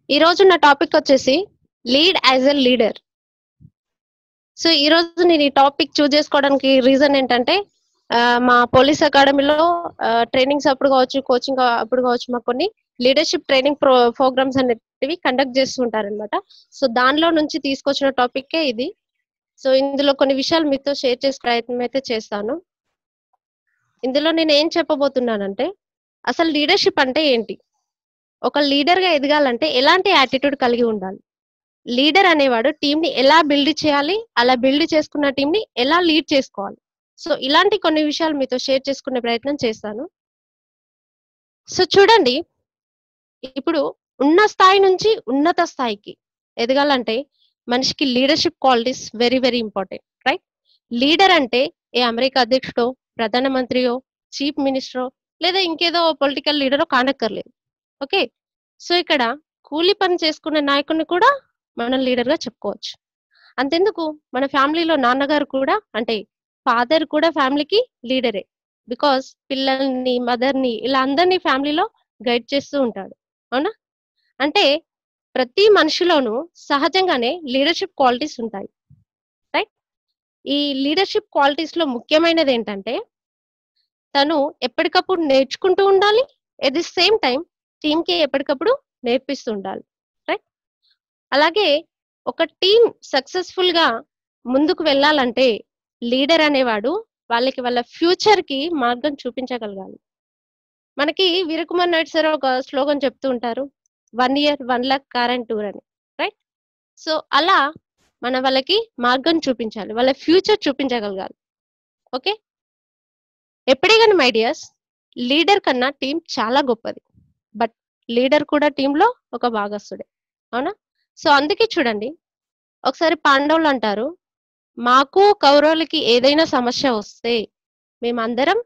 ఈ రోజు నా టాపిక్ వచ్చేసి lead as a leader so ఈ రోజు నేను ఈ టాపిక్ చూస్ చేసుకోవడానికి రీజన్ ఏంటంటే ఆ, మా పోలీస్ అకాడమీలో ట్రైనింగ్స్ అప్పుడు కావచ్చు కోచింగ్ అప్పుడు కావచ్చు మాకు కొన్ని లీడర్షిప్ ట్రైనింగ్ ప్రో ప్రోగ్రామ్స్ అనేటివి కండక్ట్ చేస్తూ ఉంటారనమాట సో దానిలో నుంచి తీసుకొచ్చిన టాపిక్కే ఇది సో ఇందులో కొన్ని విషయాలు మీతో షేర్ చేసే ప్రయత్నం అయితే చేస్తాను ఇందులో నేను ఏం చెప్పబోతున్నానంటే అసలు లీడర్షిప్ అంటే ఏంటి ఒక లీడర్ గా ఎదగాలంటే ఎలాంటి యాటిట్యూడ్ కలిగి ఉండాలి లీడర్ అనేవాడు టీం ని ఎలా బిల్డ్ చేయాలి అలా బిల్డ్ చేసుకున్న టీం ని ఎలా లీడ్ చేసుకోవాలి సో ఇలాంటి కొన్ని విషయాలు మీతో షేర్ చేసుకునే ప్రయత్నం చేస్తాను సో చూడండి ఇప్పుడు ఉన్న స్థాయి నుంచి ఉన్నత స్థాయికి ఎదగాలంటే మనిషికి leadership qualities very very important right leader అంటే ఏ అమెరికా అధ్యక్షుడో ప్రధానమంత్రియో చీఫ్ మినిస్టరో లేదా ఇంకేదో పొలిటికల్ లీడరో కానక్కర్లేదు ఓకే సో ఇక్కడ కూలి పని చేసుకునే నాయకుడిని కూడా మనం లీడర్ గా చెప్పుకోవచ్చు అంతెందుకు మన ఫ్యామిలీలో నాన్నగారు కూడా అంటే ఫాదర్ కూడా ఫ్యామిలీకి లీడరే బికాస్ పిల్లల్ని మదర్ ని ఇలా అందరినీ ఫ్యామిలీలో గైడ్ చేస్తూ ఉంటాడు అవునా అంటే ప్రతి మనిషిలోనూ సహజంగానే లీడర్షిప్ క్వాలిటీస్ ఉంటాయి రైట్ ఈ లీడర్షిప్ క్వాలిటీస్ లో ముఖ్యమైనది ఏంటంటే తను ఎప్పటికప్పుడు నేర్చుకుంటూ ఉండాలి at the same time team కి ఎప్పటికప్పుడు నేర్పిస్తూ ఉండాలి రైట్ అలాగే ఒక టీం సక్సెస్ఫుల్ గా ముందుకు వెళ్ళాలంటే లీడర్ అనేవాడు వాళ్ళకి వాళ్ళ ఫ్యూచర్ కి మార్గం చూపించగలగాలి మనకి వీరకుమార్ నాయుడు సార్ ఒక స్లోగన్ చెప్తూ ఉంటారు one year one lakh car and tour అని రైట్ సో అలా మన వాళ్ళకి మార్గం చూపించాలి వాళ్ళ ఫ్యూచర్ చూపించగలగాలి ఓకే ఎప్పుడే కానీ మైడియాస్ లీడర్ కన్నా టీం చాలా గొప్పది బట్ లీడర్ కూడా టీంలో ఒక భాగస్తుడే అవునా సో అందుకే చూడండి ఒకసారి పాండవులు అంటారు మాకు కౌరవులకి ఏదైనా సమస్య వస్తే మేమందరం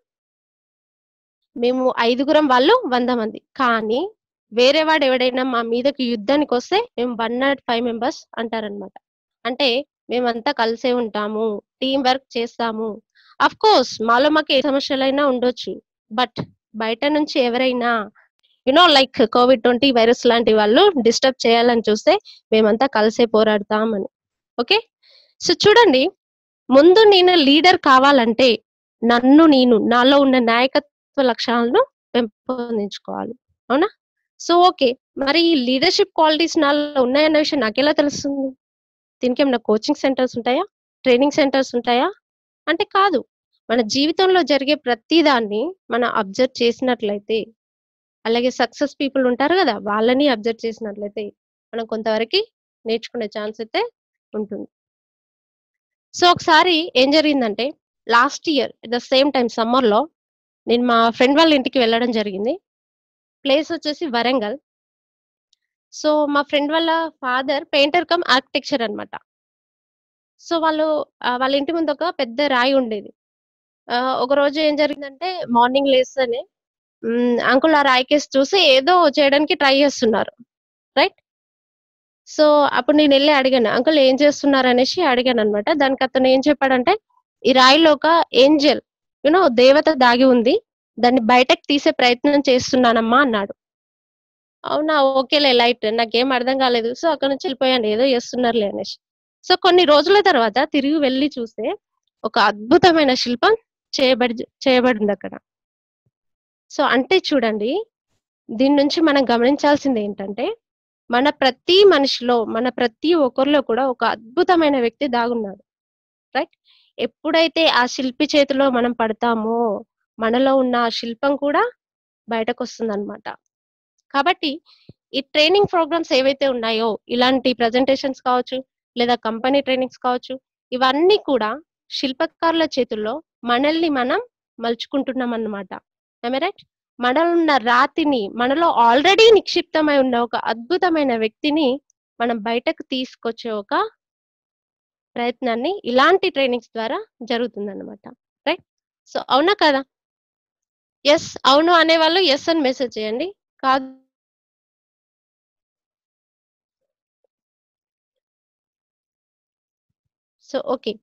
మేము ఐదుగురం వాళ్ళు వంద మంది కానీ వేరే వాడు ఎవడైనా మా మీదకి యుద్ధానికి వస్తే మేము వన్ నాట్ ఫైవ్ మెంబర్స్ అంటారనమాట అంటే మేమంతా కలిసే ఉంటాము టీం వర్క్ చేస్తాము అఫ్ కోర్స్ మాలో మాకు ఏ సమస్యలైనా ఉండొచ్చు బట్ బయట నుంచి ఎవరైనా you know like covid twenty virus లాంటి వాళ్ళు డిస్టర్బ్ చేయాలని చూస్తే మేమంతా కలిసే పోరాడతామని ఓకే సో చూడండి ముందు నేను లీడర్ కావాలంటే నన్ను నేను నాలో ఉన్న నాయకత్వ లక్షణాలను పెంపొందించుకోవాలి అవునా సో ఓకే మరి ఈ లీడర్షిప్ క్వాలిటీస్ నాలో ఉన్నాయన్న విషయం నాకెలా తెలుస్తుంది దీనికి ఏమైనా కోచింగ్ సెంటర్స్ ఉంటాయా ట్రైనింగ్ సెంటర్స్ ఉంటాయా అంటే కాదు మన జీవితంలో జరిగే ప్రతి దాన్ని మనం అబ్జర్వ్ చేసినట్లయితే అలాగే సక్సెస్ పీపుల్ ఉంటారు కదా వాళ్ళని అబ్జర్వ్ చేసినట్లయితే మనం కొంతవరకు నేర్చుకునే ఛాన్స్ అయితే ఉంటుంది సో ఒకసారి ఏం జరిగిందంటే last year the same time summer లో నేను మా ఫ్రెండ్ వాళ్ళ ఇంటికి వెళ్ళడం జరిగింది ప్లేస్ వచ్చేసి వరంగల్ సో మా ఫ్రెండ్ వాళ్ళ ఫాదర్ పెయింటర్ కమ్ ఆర్కిటెక్చర్ అన్నమాట సో వాళ్ళు ఆ, వాళ్ళ ఇంటి ముందు ఒక పెద్ద రాయి ఉండేది ఆ, ఒక రోజు ఏం జరిగిందంటే మార్నింగ్ లేస్తేనే అంకుల్ ఆ రాయి కేసు చూసి ఏదో చేయడానికి ట్రై చేస్తున్నారు రైట్ సో అప్పుడు నేను వెళ్ళి అడిగాను అంకుల్ ఏం చేస్తున్నారు అనేసి అడిగాను అనమాట దానికి అతను ఏం చెప్పాడంటే ఈ రాయిలో ఒక ఏంజల్ యూనో దేవత దాగి ఉంది దాన్ని బయటకు తీసే ప్రయత్నం చేస్తున్నానమ్మా అన్నాడు అవునా ఓకేలే లైట్ నాకేం అర్థం కాలేదు సో అక్కడ నుంచి వెళ్ళిపోయాను ఏదో చేస్తున్నారులే అనేసి సో కొన్ని రోజుల తర్వాత తిరిగి వెళ్ళి చూస్తే ఒక అద్భుతమైన శిల్పం చేయబడి చేయబడింది అక్కడ సో అంటే చూడండి దీని నుంచి మనం గమనించాల్సింది ఏంటంటే మన ప్రతి మనిషిలో మన ప్రతి ఒక్కరిలో కూడా ఒక అద్భుతమైన వ్యక్తి దాగున్నాడు రైట్ ఎప్పుడైతే ఆ శిల్పి చేతిలో మనం పడతామో మనలో ఉన్న ఆ శిల్పం కూడా బయటకు వస్తుంది అనమాట కాబట్టి ఈ ట్రైనింగ్ ప్రోగ్రామ్స్ ఏవైతే ఉన్నాయో ఇలాంటి ప్రజెంటేషన్స్ కావచ్చు లేదా కంపెనీ ట్రైనింగ్స్ కావచ్చు ఇవన్నీ కూడా శిల్పకారుల చేతుల్లో మనల్ని మనం మలుచుకుంటున్నాం అన్నమాట రైట్ మనలో ఉన్న రాతిని మనలో ఆల్రెడీ నిక్షిప్తమై ఉన్న ఒక అద్భుతమైన వ్యక్తిని మనం బయటకు తీసుకొచ్చే ఒక ప్రయత్నాన్ని ఇలాంటి ట్రైనింగ్స్ ద్వారా జరుగుతుందన్నమాట రైట్ సో అవునా కదా ఎస్ అవును అనే వాళ్ళు ఎస్ అని మెసేజ్ చేయండి కాదు so okay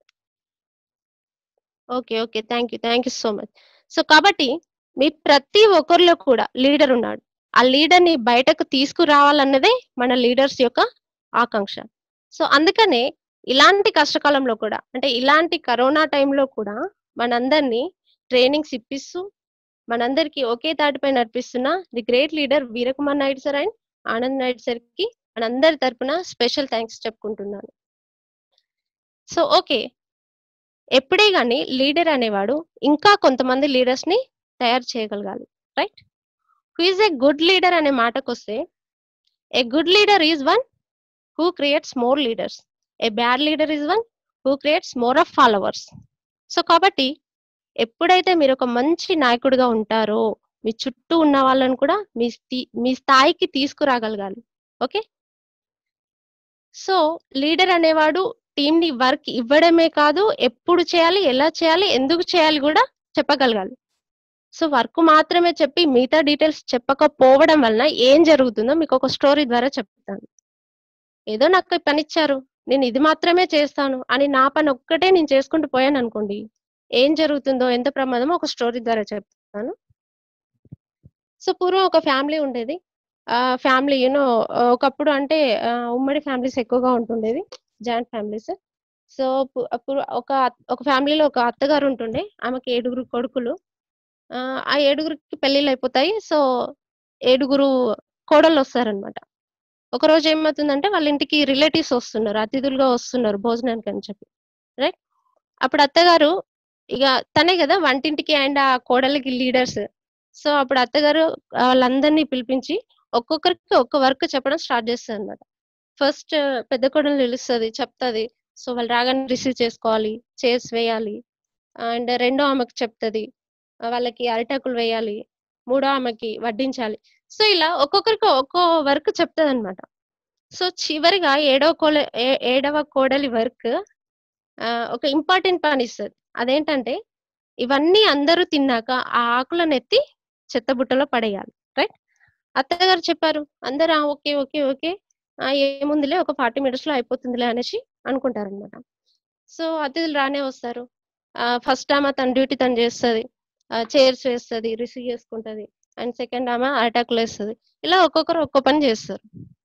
okay okay thank you thank you so much so కాబట్టి మీ ప్రతి ఒక్కరిలో కూడా లీడర్ ఉన్నాడు ఆ లీడర్ ని బయటకు తీసుకురావాలన్నదే మన లీడర్స్ యొక్క ఆకాంక్ష సో అందుకనే ఇలాంటి కష్టకాలంలో కూడా అంటే ఇలాంటి కరోనా టైంలో కూడా మనందరినీ ట్రైనింగ్స్ ఇప్పిస్తూ మనందరికి ఒకే తాటిపై నడిపిస్తున్న the great leader Veerakumar Naidu sir and Anand Naidu sir కి మనందరి తరపున స్పెషల్ థ్యాంక్స్ చెప్పుకుంటున్నాను సో ఓకే ఎప్పుడే గాని లీడర్ అనేవాడు ఇంకా కొంతమంది లీడర్స్ ని తయారు చేయగలగాలి right who is a good leader అనే మాటకొస్తే a good leader is one who creates more leaders a bad leader is one who creates more of followers so కాబట్టి ఎప్పుడైతే మీరు ఒక మంచి నాయకుడిగా ఉంటారో మీ చుట్టూ ఉన్న వాళ్ళని కూడా మీ స్థి- మీ స్థాయికి తీసుకురాగలగాలి ఓకే సో లీడర్ అనేవాడు టీమ్ ని వర్క్ ఇవ్వడమే కాదు ఎప్పుడు చేయాలి ఎలా చేయాలి ఎందుకు చేయాలి కూడా చెప్పగలగాలి సో వర్క్ మాత్రమే చెప్పి మిగతా డీటెయిల్స్ చెప్పకపోవడం వలన ఏం జరుగుతుందో మీకు ఒక స్టోరీ ద్వారా చెప్తాను ఏదో నాకు ఈ పని ఇచ్చారు నేను ఇది మాత్రమే చేస్తాను అని నా పని ఒక్కటే నేను చేసుకుంటూ పోయాను అనుకోండి ఏం జరుగుతుందో ఎంత ప్రమాదమో ఒక స్టోరీ ద్వారా చెప్తాను సో పూర్వం ఒక ఫ్యామిలీ ఉండేది ఆ ఫ్యామిలీ యూనో ఒకప్పుడు అంటే ఆ, ఉమ్మడి ఫ్యామిలీస్ ఎక్కువగా ఉంటుండేది జాయింట్ ఫ్యామిలీస్ సో పు- అప్పుడు ఒక అత్- ఒక ఫ్యామిలీలో ఒక అత్తగారు ఉంటుండే ఆమెకి ఏడుగురు కొడుకులు ఆ ఆ ఏడుగురికి పెళ్లిళ్ళు అయిపోతాయి సో ఏడుగురు కోడళ్ళు వస్తారనమాట ఒక రోజు ఏమవుతుందంటే వాళ్ళ ఇంటికి రిలేటివ్స్ వస్తున్నారు అతిథులుగా వస్తున్నారు భోజనానికి అని చెప్పి రైట్ అప్పుడు అత్తగారు ఇక తనే కదా వంటింటికి అండ్ ఆ కోడలికి లీడర్స్ సో అప్పుడు అత్తగారు ఆ, వాళ్ళందరినీ పిలిపించి ఒక్కొక్కరికి ఒక్క వర్క్ చెప్పడం స్టార్ట్ చేస్తుంది అనమాట ఫస్ట్ పెద్ద కోడలు నిలుస్తుంది చెప్తుంది సో వాళ్ళు రాగానే రిసీవ్ చేసుకోవాలి చైర్స్ వేయాలి అండ్ రెండో ఆమెకు చెప్తుంది వాళ్ళకి అరిటాకులు వేయాలి మూడో ఆమెకి వడ్డించాలి సో ఇలా ఒక్కొక్కరికి ఒక్కో వర్క్ చెప్తుంది అనమాట సో చివరిగా ఏడవ కోల ఏ- ఏడవ కోడలి వర్క్ ఒక ఇంపార్టెంట్ పని ఇస్తుంది అదేంటంటే ఇవన్నీ అందరూ తిన్నాక ఆ ఆకులను ఎత్తి చెత్తబుట్టలో పడేయాలి రైట్ అత్తగారు చెప్పారు అందరూ "ఆ, ఓకే ఓకే ఓకే ఆ, ఏముందిలే ఒక ఫార్టీ మినిట్స్ లో అయిపోతుందిలే అనేసి అనుకుంటారనమాట సో అతిథులు రానే వస్తారు ఫస్ట్ ఆమె తన డ్యూటీ తను చేస్తుంది చైర్స్ వేస్తుంది రిసీవ్ చేసుకుంటది అండ్ సెకండ్ ఆమె అటాకులు వేస్తుంది ఇలా ఒక్కొక్కరు ఒక్కో పని చేస్తారు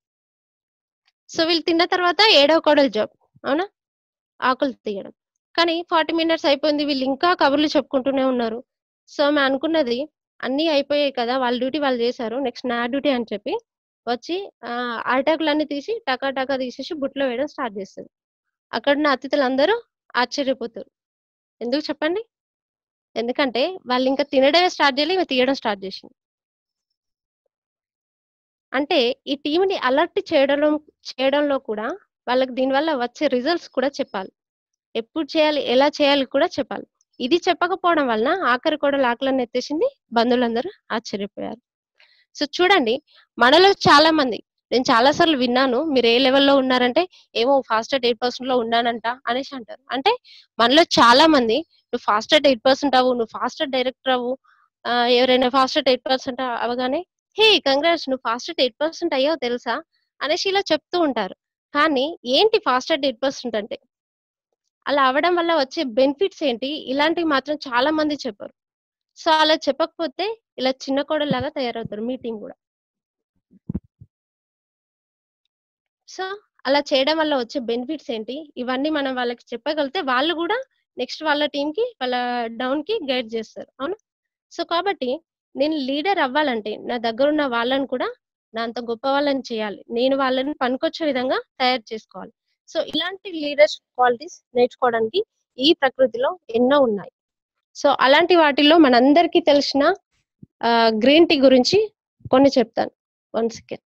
సో వీళ్ళు తిన్న తర్వాత ఏడవ కోడలు జాబ్ అవునా ఆకులు తీయడం కానీ ఫార్టీ మినిట్స్ అయిపోయింది వీళ్ళు ఇంకా కబుర్లు చెప్పుకుంటూనే ఉన్నారు సో ఆమె అనుకున్నది అన్ని అయిపోయాయి కదా వాళ్ళ డ్యూటీ వాళ్ళు చేశారు నెక్స్ట్ నా డ్యూటీ అని చెప్పి వచ్చి ఆ అరిటాకులన్నీ తీసి టకా టకా తీసేసి బుట్టలో వేయడం స్టార్ట్ చేస్తుంది అక్కడ ఉన్న అతిథులు అందరూ ఆశ్చర్యపోతారు ఎందుకు చెప్పండి ఎందుకంటే వాళ్ళు ఇంకా తినడమే స్టార్ట్ చేయాలి ఇవి తీయడం స్టార్ట్ చేసింది అంటే ఈ టీంని అలర్ట్ చేయడంలో చేయడంలో కూడా వాళ్ళకి దీనివల్ల వచ్చే రిజల్ట్స్ కూడా చెప్పాలి ఎప్పుడు చేయాలి ఎలా చేయాలి కూడా చెప్పాలి ఇది చెప్పకపోవడం వలన ఆఖరి కూడా ఆకలిని ఎత్తేసింది బంధువులందరూ ఆశ్చర్యపోయారు సో చూడండి మనలో చాలా మంది నేను చాలా సార్లు విన్నాను మీరు ఏ లెవెల్లో ఉన్నారంటే ఏమో ఫాస్ట్ అట్ ఎయిట్ పర్సెంట్ లో ఉన్నానంట అనేసి అంటారు అంటే మనలో చాలా మంది నువ్వు ఫాస్ట్ అట్ ఎయిట్ పర్సెంట్ అవ్వు నువ్వు ఫాస్ట్ అట్ డైరెక్టర్ అవ్వు ఆ, ఎవరైనా ఫాస్ట్ అట్ ఎయిట్ పర్సెంట్ అవగానే హే కంగ్రాట్స్ నువ్వు ఫాస్ట్ అట్ ఎయిట్ పర్సెంట్ అయ్యావు తెలుసా అనేసి ఇలా చెప్తూ ఉంటారు కానీ ఏంటి ఫాస్ట్ అట్ ఎయిట్ పర్సెంట్ అంటే అలా అవ్వడం వల్ల వచ్చే బెనిఫిట్స్ ఏంటి ఇలాంటివి మాత్రం చాలా మంది చెప్పారు సో అలా చెప్పకపోతే ఇలా చిన్న కోడలాగా తయారవుతారు మీ టీం కూడా సో అలా చేయడం వల్ల వచ్చే బెనిఫిట్స్ ఏంటి ఇవన్నీ మనం వాళ్ళకి చెప్పగలిగితే వాళ్ళు కూడా నెక్స్ట్ వాళ్ళ టీం కి వాళ్ళ డౌన్ కి గైడ్ చేస్తారు అవునా సో కాబట్టి నేను లీడర్ అవ్వాలంటే నా దగ్గర ఉన్న వాళ్ళని కూడా నా అంత గొప్ప వాళ్ళని చేయాలి నేను వాళ్ళని పనికొచ్చే విధంగా తయారు చేసుకోవాలి సో ఇలాంటి లీడర్షిప్ క్వాలిటీస్ నేర్చుకోవడానికి ఈ ప్రకృతిలో ఎన్నో ఉన్నాయి సో అలాంటి వాటిల్లో మనందరికీ తెలిసిన గ్రీన్ టీ గురించి కొన్ని చెప్తాను one second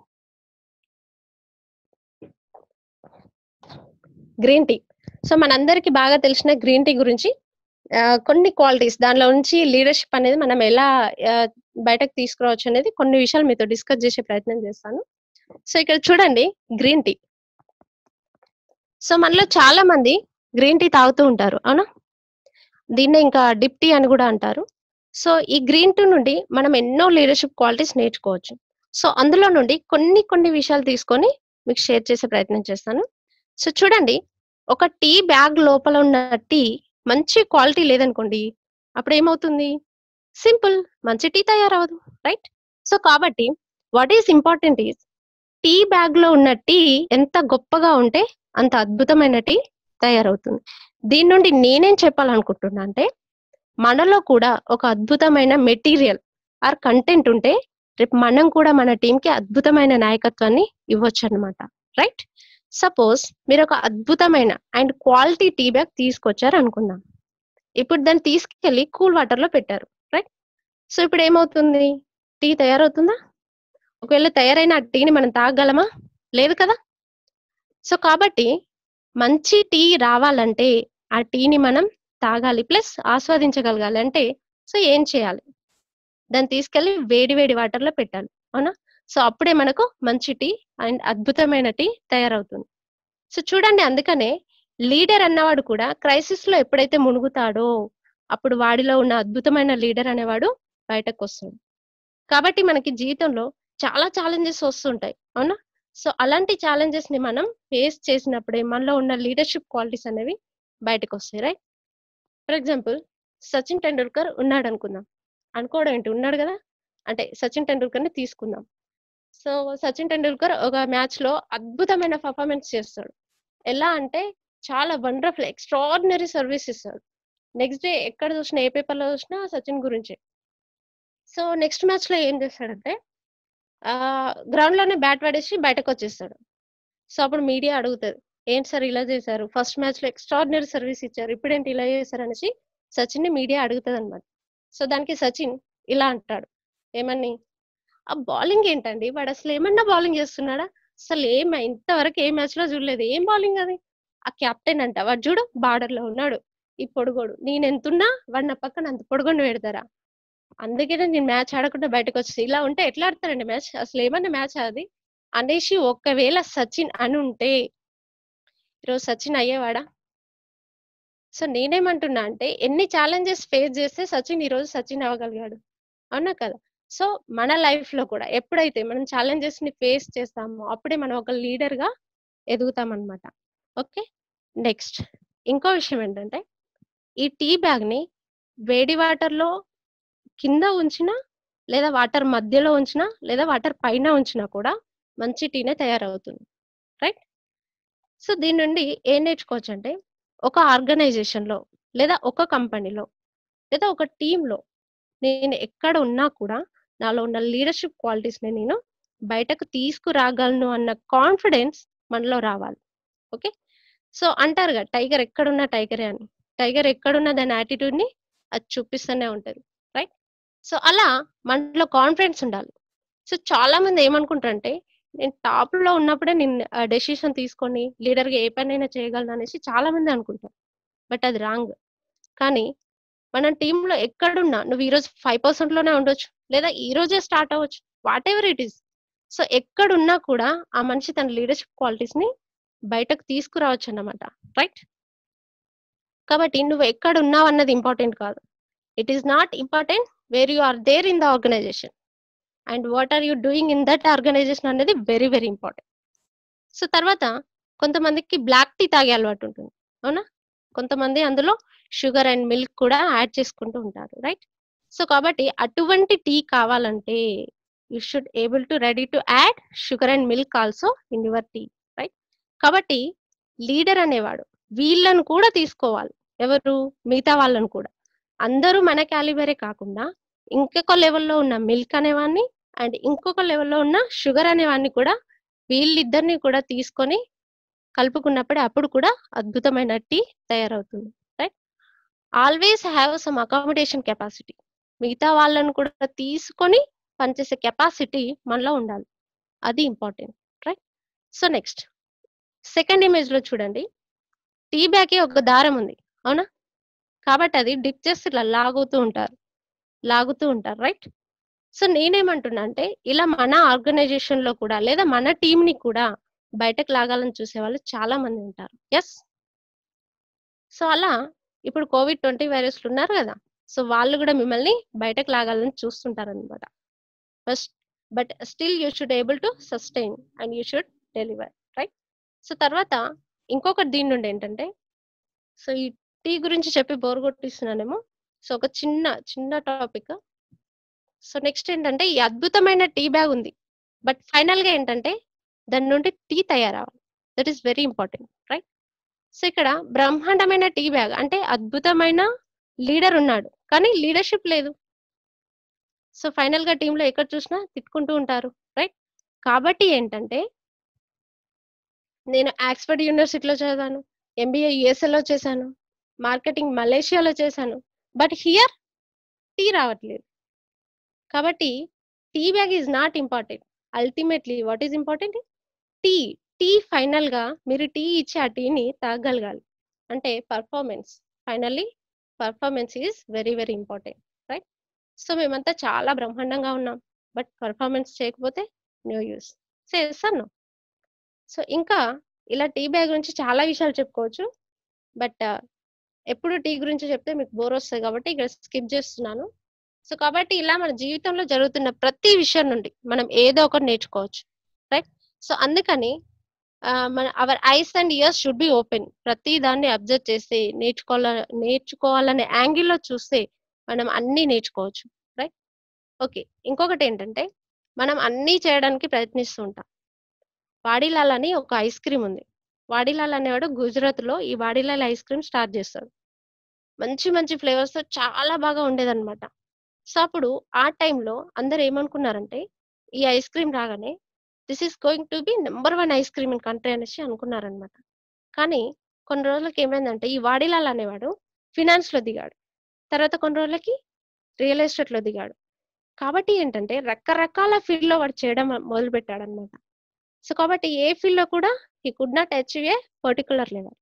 green tea so మనందరికి బాగా తెలిసిన గ్రీన్ టీ గురించి ఆ, కొన్ని క్వాలిటీస్ దానిలో నుంచి లీడర్షిప్ అనేది మనం ఎలా ఆ, బయటకు తీసుకురావచ్చు అనేది కొన్ని విషయాలు మీతో డిస్కస్ చేసే ప్రయత్నం చేస్తాను సో ఇక్కడ చూడండి గ్రీన్ టీ సో మనలో చాలా మంది గ్రీన్ టీ తాగుతూ ఉంటారు అవునా దీన్నే ఇంకా డిప్ టీ అని కూడా అంటారు సో ఈ గ్రీన్ టీ నుండి మనం ఎన్నో లీడర్షిప్ క్వాలిటీస్ నేర్చుకోవచ్చు సో అందులో నుండి కొన్ని కొన్ని విషయాలు తీసుకొని మీకు షేర్ చేసే ప్రయత్నం చేస్తాను సో చూడండి ఒక టీ బ్యాగ్ లోపల ఉన్న టీ మంచి క్వాలిటీ లేదనుకోండి అప్పుడు ఏమవుతుంది సింపుల్ మంచి టీ తయారవదు రైట్ సో కాబట్టి what is important is tea bag లో ఉన్న టీ ఎంత గొప్పగా ఉంటే అంత అద్భుతమైన టీ తయారవుతుంది దీని నుండి నేనేం చెప్పాలనుకుంటున్నా అంటే మనలో కూడా ఒక అద్భుతమైన మెటీరియల్ ఆర్ కంటెంట్ ఉంటే రేపు మనం కూడా మన టీం కి అద్భుతమైన నాయకత్వాన్ని ఇవ్వచ్చు అనమాట రైట్ సపోజ్ మీరు ఒక అద్భుతమైన అండ్ క్వాలిటీ టీ బ్యాగ్ తీసుకొచ్చారు అనుకుందాం ఇప్పుడు దాన్ని తీసుకెళ్లి కూల్ వాటర్ లో పెట్టారు రైట్ సో ఇప్పుడు ఏమవుతుంది టీ తయారవుతుందా ఒకవేళ తయారైన ఆ టీని మనం తాగగలమా లేదు కదా సో కాబట్టి మంచి టీ రావాలంటే ఆ టీని మనం తాగాలి ప్లస్ ఆస్వాదించగలగాలి అంటే సో ఏం చేయాలి దాన్ని తీసుకెళ్లి వేడి వేడి వాటర్ లో పెట్టాలి అవునా సో అప్పుడే మనకు మంచి టీ అండ్ అద్భుతమైన టీ తయారవుతుంది సో చూడండి అందుకనే లీడర్ అన్నవాడు కూడా క్రైసిస్ లో ఎప్పుడైతే మునుగుతాడో అప్పుడు వాడిలో ఉన్న అద్భుతమైన లీడర్ అనేవాడు బయటకు వస్తాడు కాబట్టి మనకి జీవితంలో చాలా ఛాలెంజెస్ వస్తుంటాయి అవునా సో అలాంటి ఛాలెంజెస్ ని మనం ఫేస్ చేసినప్పుడే మనలో ఉన్న లీడర్షిప్ క్వాలిటీస్ అనేవి బయటకు వస్తాయి right for example Sachin Tendulkar ఉన్నాడు అనుకుందాం అనుకోవడం ఏంటి ఉన్నాడు కదా అంటే సచిన్ టెండూల్కర్ ని తీసుకుందాం సో సచిన్ టెండూల్కర్ ఒక మ్యాచ్ లో అద్భుతమైన పర్ఫార్మెన్స్ చేస్తాడు ఎలా అంటే చాలా వండర్ఫుల్ ఎక్స్ట్రాడినరీ సర్వీస్ ఇస్తాడు నెక్స్ట్ డే ఎక్కడ చూసినా ఏ పేపర్ లో చూసినా సచిన్ గురించే సో నెక్స్ట్ మ్యాచ్ లో ఏం చేస్తాడంటే ఆ గ్రౌండ్ లోనే బ్యాట్ పడేసి బయటకు వచ్చేస్తాడు సో అప్పుడు మీడియా అడుగుతుంది ఏంటి సార్ ఇలా చేశారు ఫస్ట్ మ్యాచ్ లో ఎక్స్ట్రాడినరీ సర్వీస్ ఇచ్చారు ఇప్పుడేంటి ఇలా చేశారు అనేసి సచిన్ ని మీడియా అడుగుతుంది అనమాట సో దానికి సచిన్ ఇలా అంటాడు ఏమని ఆ బౌలింగ్ ఏంటండి వాడు అసలు ఏమన్నా బౌలింగ్ చేస్తున్నాడా అసలు ఏం ఇంతవరకు ఏ మ్యాచ్ లో చూడలేదు ఏం బౌలింగ్ అది ఆ కెప్టెన్ అంట వాడు చూడు బార్డర్ లో ఉన్నాడు ఈ పొడుగోడు నేను ఎంతున్నా వాడు నా పక్కన అంత పొడుగొండి పెడతారా అందుకనే నేను మ్యాచ్ ఆడకుండా బయటకు వచ్చి ఇలా ఉంటే ఎట్లా ఆడతారండి మ్యాచ్ అసలు ఏమన్నా మ్యాచ్ అది అనేసి ఒకవేళ సచిన్ అని ఉంటే ఈరోజు సచిన్ అయ్యేవాడా సో నేనేమంటున్నా అంటే ఎన్ని ఛాలెంజెస్ ఫేస్ చేస్తే సచిన్ ఈరోజు సచిన్ అవ్వగలిగాడు అవునా కదా సో మన లైఫ్ లో కూడా ఎప్పుడైతే మనం ఛాలెంజెస్ ని ఫేస్ చేస్తామో అప్పుడే మనం ఒక లీడర్ గా ఎదుగుతాం అనమాట ఓకే నెక్స్ట్ ఇంకో విషయం ఏంటంటే ఈ టీ బ్యాగ్ ని వేడి వాటర్ లో కింద ఉంచినా లేదా వాటర్ మధ్యలో ఉంచినా లేదా వాటర్ పైన ఉంచినా కూడా మంచి టీనే తయారవుతుంది రైట్ సో దీని నుండి ఏం నేర్చుకోవచ్చు అంటే ఒక ఆర్గనైజేషన్ లో లేదా ఒక కంపెనీలో లేదా ఒక టీంలో నేను ఎక్కడ ఉన్నా కూడా నాలో ఉన్న లీడర్షిప్ క్వాలిటీస్ ని నేను బయటకు తీసుకురాగలను అన్న కాన్ఫిడెన్స్ మనలో రావాలి ఓకే సో అంటారుగా టైగర్ ఎక్కడున్నా టైగరే అని టైగర్ ఎక్కడున్న దాని యాటిట్యూడ్ ని అది చూపిస్తూనే ఉంటది రైట్ సో అలా మనలో కాన్ఫిడెన్స్ ఉండాలి సో చాలా మంది ఏమనుకుంటారంటే నేను టాప్ లో ఉన్నప్పుడే నేను డెసిషన్ తీసుకొని లీడర్ గా ఏ పనైనా చేయగలను అనేసి చాలా మంది అనుకుంటారు బట్ అది రాంగ్ కానీ మన టీంలో ఎక్కడున్నా నువ్వు ఈరోజు ఫైవ్ పర్సెంట్ లోనే ఉండొచ్చు లేదా ఈ రోజే స్టార్ట్ అవ్వచ్చు whatever it is so ఎక్కడున్నా కూడా ఆ మనిషి తన లీడర్షిప్ క్వాలిటీస్ ని బయటకు తీసుకురావచ్చు అన్నమాట రైట్ కాబట్టి నువ్వు ఎక్కడ ఉన్నావు అన్నది ఇంపార్టెంట్ కాదు it is not important where you are there in the organisation and what are you doing in that organisation అనేది వెరీ వెరీ ఇంపార్టెంట్ సో తర్వాత కొంతమందికి బ్లాక్ టీ తాగే అలవాటు ఉంటుంది అవునా కొంతమంది అందులో షుగర్ అండ్ మిల్క్ కూడా యాడ్ చేసుకుంటూ ఉంటారు రైట్ సో కాబట్టి అటువంటి టీ కావాలంటే you should able to ready to add sugar and milk also in your tea right కాబట్టి లీడర్ అనేవాడు వీళ్ళను కూడా తీసుకోవాలి ఎవరు మిగతా వాళ్ళను కూడా అందరూ మన క్యాలిబరే కాకుండా ఇంకొక లెవెల్లో ఉన్న మిల్క్ అనేవాడిని అండ్ ఇంకొక లెవెల్లో ఉన్న షుగర్ అనేవాడిని కూడా వీళ్ళిద్దరిని కూడా తీసుకొని కలుపుకున్నప్పుడే అప్పుడు కూడా అద్భుతమైన టీ తయారవుతుంది right always have some accommodation capacity మిగతా వాళ్ళను కూడా తీసుకొని పనిచేసే కెపాసిటీ మనలో ఉండాలి అది important right so next second image లో చూడండి టీ బ్యాగ్ ఒక దారం ఉంది అవునా కాబట్టి అది డిప్ చేసి ఇలా లాగుతూ ఉంటారు లాగుతూ ఉంటారు రైట్ సో నేనేమంటున్నా అంటే ఇలా మన ఆర్గనైజేషన్ లో కూడా లేదా మన టీం ని కూడా బయటకు లాగాలని చూసే వాళ్ళు చాలా మంది ఉంటారు ఎస్ సో అలా ఇప్పుడు కోవిడ్ ట్వంటీ వైరస్లు ఉన్నారు కదా సో వాళ్ళు కూడా మిమ్మల్ని బయటకు లాగాలని చూస్తుంటారు అనమాట first but still you should able to sustain and you should deliver right so తర్వాత ఇంకొకటి దీని నుండి ఏంటంటే సో ఈ టీ గురించి చెప్పి బోర్ కొట్టిస్తున్నానేమో సో ఒక చిన్న చిన్న టాపిక్ సో నెక్స్ట్ ఏంటంటే ఈ అద్భుతమైన టీ బ్యాగ్ ఉంది బట్ ఫైనల్ గా ఏంటంటే దాని నుండి టీ తయారవ్వాలి that is very important right so ఇక్కడ బ్రహ్మాండమైన టీ బ్యాగ్ అంటే అద్భుతమైన లీడర్ ఉన్నాడు కానీ లీడర్షిప్ లేదు సో ఫైనల్ గా టీంలో ఎక్కడ చూసినా తిట్టుకుంటూ ఉంటారు రైట్ కాబట్టి ఏంటంటే నేను ఆక్స్ఫర్డ్ యూనివర్సిటీలో చదివాను ఎంబీఏ యుఎస్ఏలో చేశాను మార్కెటింగ్ మలేషియాలో చేశాను బట్ హియర్ టీ రావట్లేదు కాబట్టి tea bag is not important ultimately what is important tea tea final గా మీరు టీ ఇచ్చి ఆ టీని తాగగలగాలి అంటే performance finally performance is very very important right so మేమంతా చాలా బ్రహ్మాండంగా ఉన్నాం బట్ పర్ఫార్మెన్స్ చేయకపోతే నో యూస్ చేస్తాను సో ఇంకా ఇలా టీ బ్యాగ్ గురించి చాలా విషయాలు చెప్పుకోవచ్చు బట్ ఎప్పుడు టీ గురించి చెప్తే మీకు బోర్ వస్తుంది కాబట్టి ఇక్కడ స్కిప్ చేస్తున్నాను సో కాబట్టి ఇలా మన జీవితంలో జరుగుతున్న ప్రతి విషయం నుండి మనం ఏదో ఒకటి నేర్చుకోవచ్చు రైట్ సో అందుకని మన our eyes and ears should be open ప్రతి దాన్ని అబ్జర్వ్ చేసి నేర్చుకోవాల నేర్చుకోవాలనే యాంగిల్లో చూస్తే మనం అన్ని నేర్చుకోవచ్చు రైట్ ఓకే ఇంకొకటి ఏంటంటే మనం అన్నీ చేయడానికి ప్రయత్నిస్తూ ఉంటాం వాడిలాల్ అని ఒక ఐస్ క్రీమ్ ఉంది వాడిలాల్ అనేవాడు గుజరాత్ లో ఈ వాడిలాల్ ఐస్ క్రీమ్ స్టార్ట్ చేస్తాడు మంచి మంచి ఫ్లేవర్స్ తో చాలా బాగా ఉండేదన్నమాట సో అప్పుడు ఆ టైంలో అందరు ఏమనుకున్నారంటే ఈ ఐస్ క్రీమ్ రాగానే this is going to be number one ice cream in country అనేసి అనుకున్నారనమాట కానీ కొన్ని రోజులకి ఏమైందంటే ఈ వాడిలాల్ అనేవాడు ఫినాన్స్ లో దిగాడు తర్వాత కొన్ని రోజులకి రియల్ ఎస్టేట్ లో దిగాడు కాబట్టి ఏంటంటే రకరకాల ఫీల్డ్ లో వాడు చేయడం మొదలు పెట్టాడు అనమాట సో కాబట్టి ఏ ఫీల్డ్ లో కూడా he could not achieve a particular level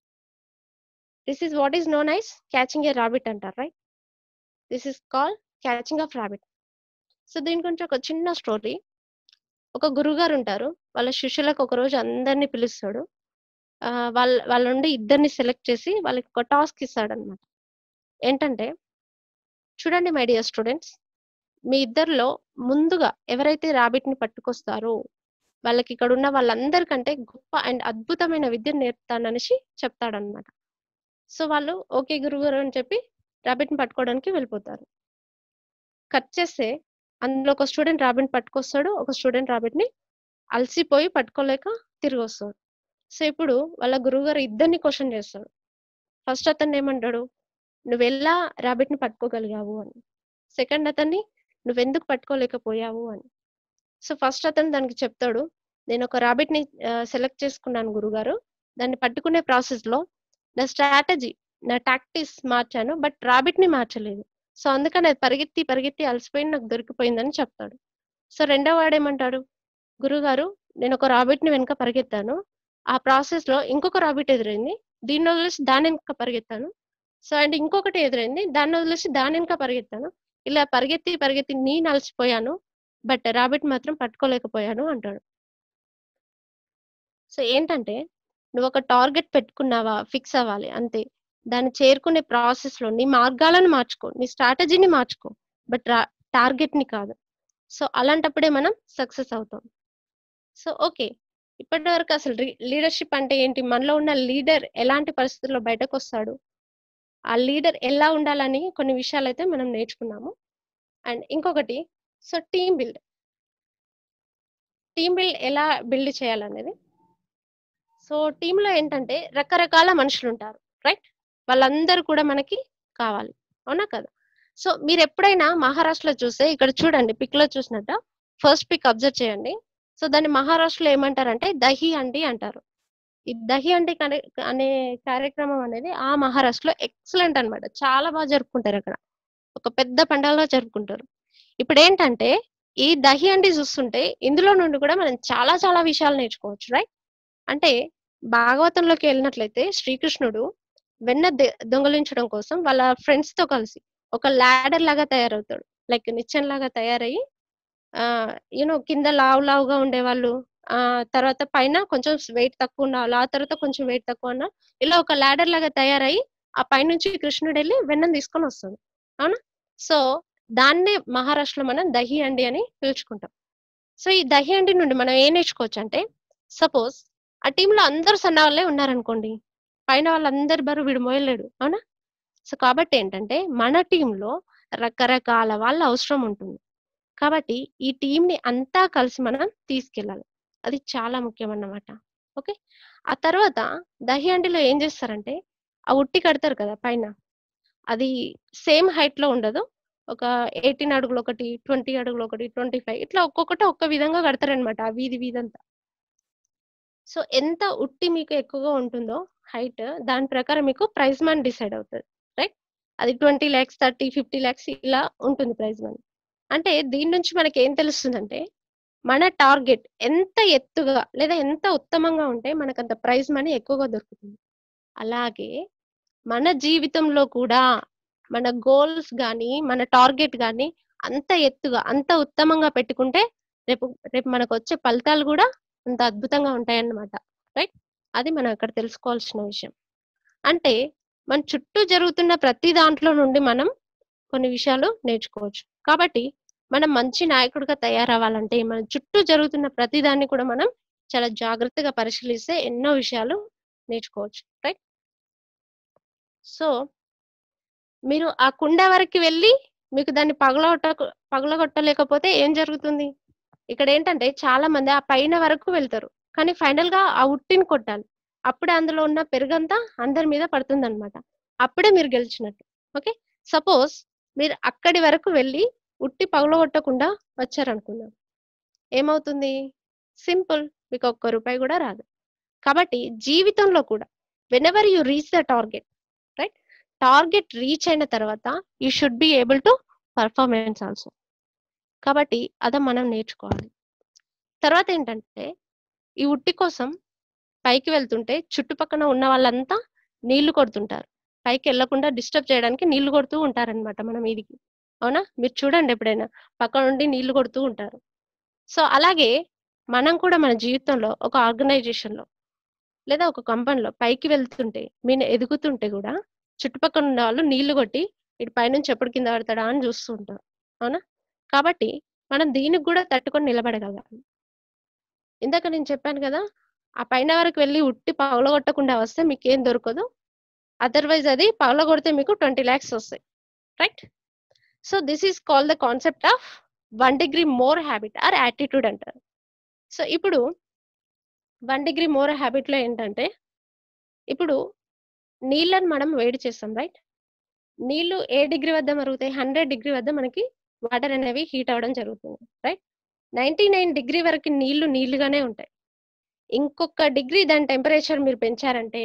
this is what is known as catching a rabbit అంటారు right this is call catching of rabbit so దీని గురించి ఒక చిన్న స్టోరీ ఒక గురుగారు ఉంటారు వాళ్ళ శిష్యులకు ఒక రోజు అందరినీ పిలుస్తాడు వాళ్ళ వాళ్ళ నుండి ఇద్దరిని సెలెక్ట్ చేసి వాళ్ళకి ఒక టాస్క్ ఇస్తాడు అనమాట ఏంటంటే చూడండి మై డియర్ స్టూడెంట్స్ మీ ఇద్దరిలో ముందుగా ఎవరైతే రాబిట్ ని పట్టుకొస్తారో వాళ్ళకి ఇక్కడ ఉన్న వాళ్ళందరికంటే గొప్ప అండ్ అద్భుతమైన విద్యను నేర్పుతాననేసి చెప్తాడనమాట సో వాళ్ళు ఓకే గురుగారు అని చెప్పి రాబిట్ ని పట్టుకోవడానికి వెళ్ళిపోతారు కట్ చేస్తే అందులో ఒక స్టూడెంట్ రాబిట్ పట్టుకొస్తాడు ఒక స్టూడెంట్ రాబిట్ ని అలసిపోయి పట్టుకోలేక తిరిగి వస్తాడు సో ఇప్పుడు వాళ్ళ గురువుగారు ఇద్దరిని క్వశ్చన్ చేస్తాడు ఫస్ట్ అతన్ని ఏమంటాడు నువ్వు ఎలా రాబిట్ ని పట్టుకోగలిగావు అని సెకండ్ అతన్ని నువ్వెందుకు పట్టుకోలేకపోయావు అని సో ఫస్ట్ అతను దానికి చెప్తాడు నేను ఒక రాబిట్ ని సెలెక్ట్ చేసుకున్నాను గురుగారు దాన్ని పట్టుకునే ప్రాసెస్ లో నా స్ట్రాటజీ నా టాక్టిక్స్ మార్చాను బట్ రాబిట్ ని మార్చలేదు సో అందుకని అది పరిగెత్తి పరిగెత్తి అలసిపోయి నాకు దొరికిపోయిందని చెప్తాడు సో రెండో వాడేమంటాడు గురుగారు నేను ఒక రాబిట్ ని వెనక పరిగెత్తాను ఆ ప్రాసెస్ లో ఇంకొక రాబిట్ ఎదురైంది దీన్ని వదిలేసి దాని వెనక పరిగెత్తాను సో అండ్ ఇంకొకటి ఎదురైంది దాన్ని వదిలేసి దాని వెనక పరిగెత్తాను ఇలా పరిగెత్తి పరిగెత్తి నేను అలసిపోయాను బట్ రాబిట్ మాత్రం పట్టుకోలేకపోయాను అంటాడు సో ఏంటంటే నువ్వు ఒక టార్గెట్ పెట్టుకున్నావా ఫిక్స్ అవ్వాలి అంతే దాన్ని చేరుకునే ప్రాసెస్ లో నీ మార్గాలను మార్చుకో నీ స్ట్రాటజీని మార్చుకో బట్ టార్గెట్ ని కాదు సో అలాంటప్పుడే మనం సక్సెస్ అవుతాం సో ఓకే ఇప్పటి వరకు అసలు లీడర్షిప్ అంటే ఏంటి మనలో ఉన్న లీడర్ ఎలాంటి పరిస్థితుల్లో బయటకు వస్తాడు ఆ లీడర్ ఎలా ఉండాలని కొన్ని విషయాలు అయితే మనం నేర్చుకున్నాము అండ్ ఇంకొకటి so team build team build ఎలా బిల్డ్ చేయాలనేది సో టీంలో ఏంటంటే రకరకాల మనుషులు ఉంటారు రైట్ వాళ్ళందరూ కూడా మనకి కావాలి అవునా కదా సో మీరు ఎప్పుడైనా మహారాష్ట్రలో చూస్తే ఇక్కడ చూడండి పిక్ లో చూసినట్ట ఫస్ట్ పిక్ అబ్జర్వ్ చేయండి సో దాన్ని మహారాష్ట్రలో ఏమంటారంటే దహి అండి అంటారు ఈ దహి అండి అనే కార్యక్రమం అనేది ఆ మహారాష్ట్రలో ఎక్సలెంట్ అనమాట చాలా బాగా జరుపుకుంటారు అక్కడ ఒక పెద్ద పండుగలో జరుపుకుంటారు ఇప్పుడు ఏంటంటే ఈ దహి అండి చూస్తుంటే ఇందులో నుండి కూడా మనం చాలా చాలా విషయాలు నేర్చుకోవచ్చు రైట్ అంటే భాగవతంలోకి వెళ్ళినట్లయితే శ్రీకృష్ణుడు వెన్న దొంగలించడం కోసం వాళ్ళ ఫ్రెండ్స్ తో కలిసి ఒక ల్యాడర్ లాగా తయారవుతాడు లైక్ నిచ్చెన లాగా తయారయ్యి ఆ యూనో కింద లావు లావుగా ఉండేవాళ్ళు ఆ తర్వాత పైన కొంచెం వెయిట్ తక్కువ ఉన్న ఆ తర్వాత కొంచెం వెయిట్ తక్కువ ఉన్న ఇలా ఒక ల్యాడర్ లాగా తయారయ్యి ఆ పైనుంచి కృష్ణుడు వెళ్ళి వెన్నం తీసుకొని వస్తాడు అవునా సో దాన్నే మహారాష్ట్రలో మనం దహి అండి అని పిలుచుకుంటాం సో ఈ దహి అండి నుండి మనం ఏం నేర్చుకోవచ్చు అంటే సపోజ్ ఆ టీంలో అందరూ సన్న వాళ్ళే ఉన్నారనుకోండి పైన వాళ్ళందరి బరువు వీడు మోయలేడు అవునా సో కాబట్టి ఏంటంటే మన టీంలో రకరకాల వాళ్ళ అవసరం ఉంటుంది కాబట్టి ఈ టీంని అంతా కలిసి మనం తీసుకెళ్ళాలి అది చాలా ముఖ్యం అన్నమాట ఓకే ఆ తర్వాత దహి హండీలో ఏం చేస్తారంటే ఆ ఉట్టి కడతారు కదా పైన అది సేమ్ హైట్ లో ఉండదు ఒక ఎయిటీన్ అడుగులు ఒకటి ట్వంటీ అడుగులు ఒకటి ట్వంటీ ఫైవ్ ఇట్లా ఒక్కొక్కటి ఒక్క విధంగా కడతారనమాట ఆ వీధి వీధంతా సో ఎంత ఉట్టి మీకు ఎక్కువగా ఉంటుందో హైట్ దాని ప్రకారం మీకు ప్రైజ్ మనీ డిసైడ్ అవుతుంది రైట్ అది twenty lakhs thirty fifty lakhs ఇలా ఉంటుంది ప్రైజ్ మనీ అంటే దీని నుంచి మనకి ఏం తెలుస్తుందంటే మన టార్గెట్ ఎంత ఎత్తుగా లేదా ఎంత ఉత్తమంగా ఉంటే మనకు అంత ప్రైజ్ మనీ ఎక్కువగా దొరుకుతుంది అలాగే మన జీవితంలో కూడా మన గోల్స్ కానీ మన టార్గెట్ కానీ అంత ఎత్తుగా అంత ఉత్తమంగా పెట్టుకుంటే రేపు రేపు మనకు వచ్చే ఫలితాలు కూడా అంత అద్భుతంగా ఉంటాయన్నమాట రైట్ అది మనం అక్కడ తెలుసుకోవాల్సిన విషయం అంటే మన చుట్టూ జరుగుతున్న ప్రతి దాంట్లో నుండి మనం కొన్ని విషయాలు నేర్చుకోవచ్చు కాబట్టి మనం మంచి నాయకుడిగా తయారవ్వాలంటే మన చుట్టూ జరుగుతున్న ప్రతి దాన్ని కూడా మనం చాలా జాగ్రత్తగా పరిశీలిస్తే ఎన్నో విషయాలు నేర్చుకోవచ్చు రైట్ సో మీరు ఆ కుండ వరకు వెళ్ళి మీకు దాన్ని పగలగొట్ట పగలగొట్టలేకపోతే ఏం జరుగుతుంది ఇక్కడ ఏంటంటే చాలా మంది ఆ పైన వరకు వెళ్తారు కానీ ఫైనల్ గా ఆ ఉట్టిని కొట్టాలి అప్పుడే అందులో ఉన్న పెరుగంతా అందరి మీద పడుతుంది అనమాట అప్పుడే మీరు గెలిచినట్టు ఓకే సపోజ్ మీరు అక్కడి వరకు వెళ్ళి ఉట్టి పగలగొట్టకుండా వచ్చారనుకుందాం ఏమవుతుంది సింపుల్ మీకు ఒక్క రూపాయి కూడా రాదు కాబట్టి జీవితంలో కూడా whenever you reach the target right target reach అయిన తర్వాత you should be able to performance also కాబట్టి అదే మనం నేర్చుకోవాలి తర్వాత ఏంటంటే ఈ ఉట్టి కోసం పైకి వెళ్తుంటే చుట్టుపక్కన ఉన్న వాళ్ళంతా నీళ్లు కొడుతుంటారు పైకి వెళ్లకుండా డిస్టర్బ్ చేయడానికి నీళ్లు కొడుతూ ఉంటారనమాట మనం మీదికి అవునా మీరు చూడండి ఎప్పుడైనా పక్క నుండి నీళ్లు కొడుతూ ఉంటారు సో అలాగే మనం కూడా మన జీవితంలో ఒక ఆర్గనైజేషన్ లో లేదా ఒక కంపెనీలో పైకి వెళ్తుంటే మీరు ఎదుగుతుంటే కూడా చుట్టుపక్కల ఉన్న వాళ్ళు నీళ్లు కొట్టి ఇటు పైనుంచి ఎప్పుడు కింద పడతాడా అని చూస్తూ ఉంటారు అవునా కాబట్టి మనం దీనికి కూడా తట్టుకొని నిలబడగలగాలి ఇందాక నేను చెప్పాను కదా ఆ పైన వరకు వెళ్ళి ఉట్టి పగలగొట్టకుండా వస్తే మీకు ఏం దొరకదు అదర్వైజ్ అది పగలగొడితే మీకు ట్వంటీ ల్యాక్స్ వస్తాయి right so this is call the concept of one degree more habit or attitude అంటారు సో ఇప్పుడు వన్ డిగ్రీ మోర్ హ్యాబిట్ లో ఏంటంటే ఇప్పుడు నీళ్ళని మనం వేడి చేస్తాం రైట్ నీళ్లు ఏ డిగ్రీ వద్ద మరుగుతాయి హండ్రెడ్ డిగ్రీ వద్ద మనకి వాటర్ అనేవి హీట్ అవ్వడం జరుగుతుంది రైట్ నైన్టీ నైన్ డిగ్రీ వరకు నీళ్లు నీళ్లుగానే ఉంటాయి ఇంకొక డిగ్రీ దాని టెంపరేచర్ మీరు పెంచారంటే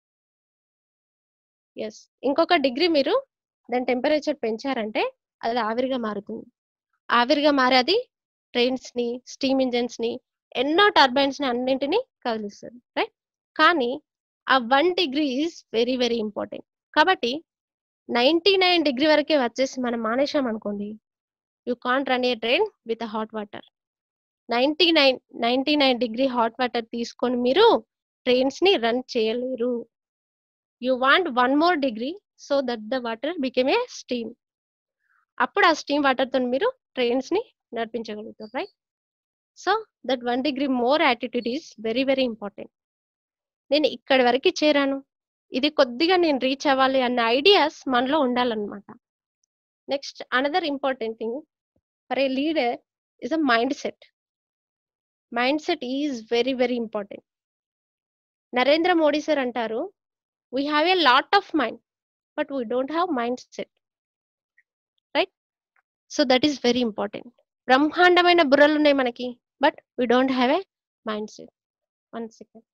ఎస్ ఇంకొక డిగ్రీ మీరు దాని టెంపరేచర్ పెంచారంటే అది ఆవిరిగా మారుతుంది ఆవిరిగా మారి అది ట్రైన్స్ ని స్టీమ్ ఇంజన్స్ ని ఎన్నో టర్బైన్స్ ని అన్నింటినీ కదిలిస్తుంది రైట్ కానీ ఆ one degree is very very important కాబట్టి నైన్టీ నైన్ డిగ్రీ వరకే వచ్చేసి మనం మానేసాం అనుకోండి you can't run a train with hot water ninety nine ninety nine degree hot water తీసుకొని మీరు ట్రైన్స్ ని రన్ చేయలేరు you want one more degree so that the water became a steam అప్పుడు ఆ స్టీమ్ వాటర్ తో మీరు trains ని నడిపించగలుగుతారు right so that one degree more attitude is very very important నేను ఇక్కడి వరకు చేరాను ఇది కొద్దిగా నేను రీచ్ అవ్వాలి అన్న ఐడియాస్ మనలో ఉండాలన్నమాట next another important thing for a leader is a mindset mindset is very very important Narendra Modi sir అంటారు we have a lot of mind but we don't have mindset right so that is very important బ్రహ్మాండమైన బుర్రలు ఉన్నాయి మనకి but we don't have a mindset one second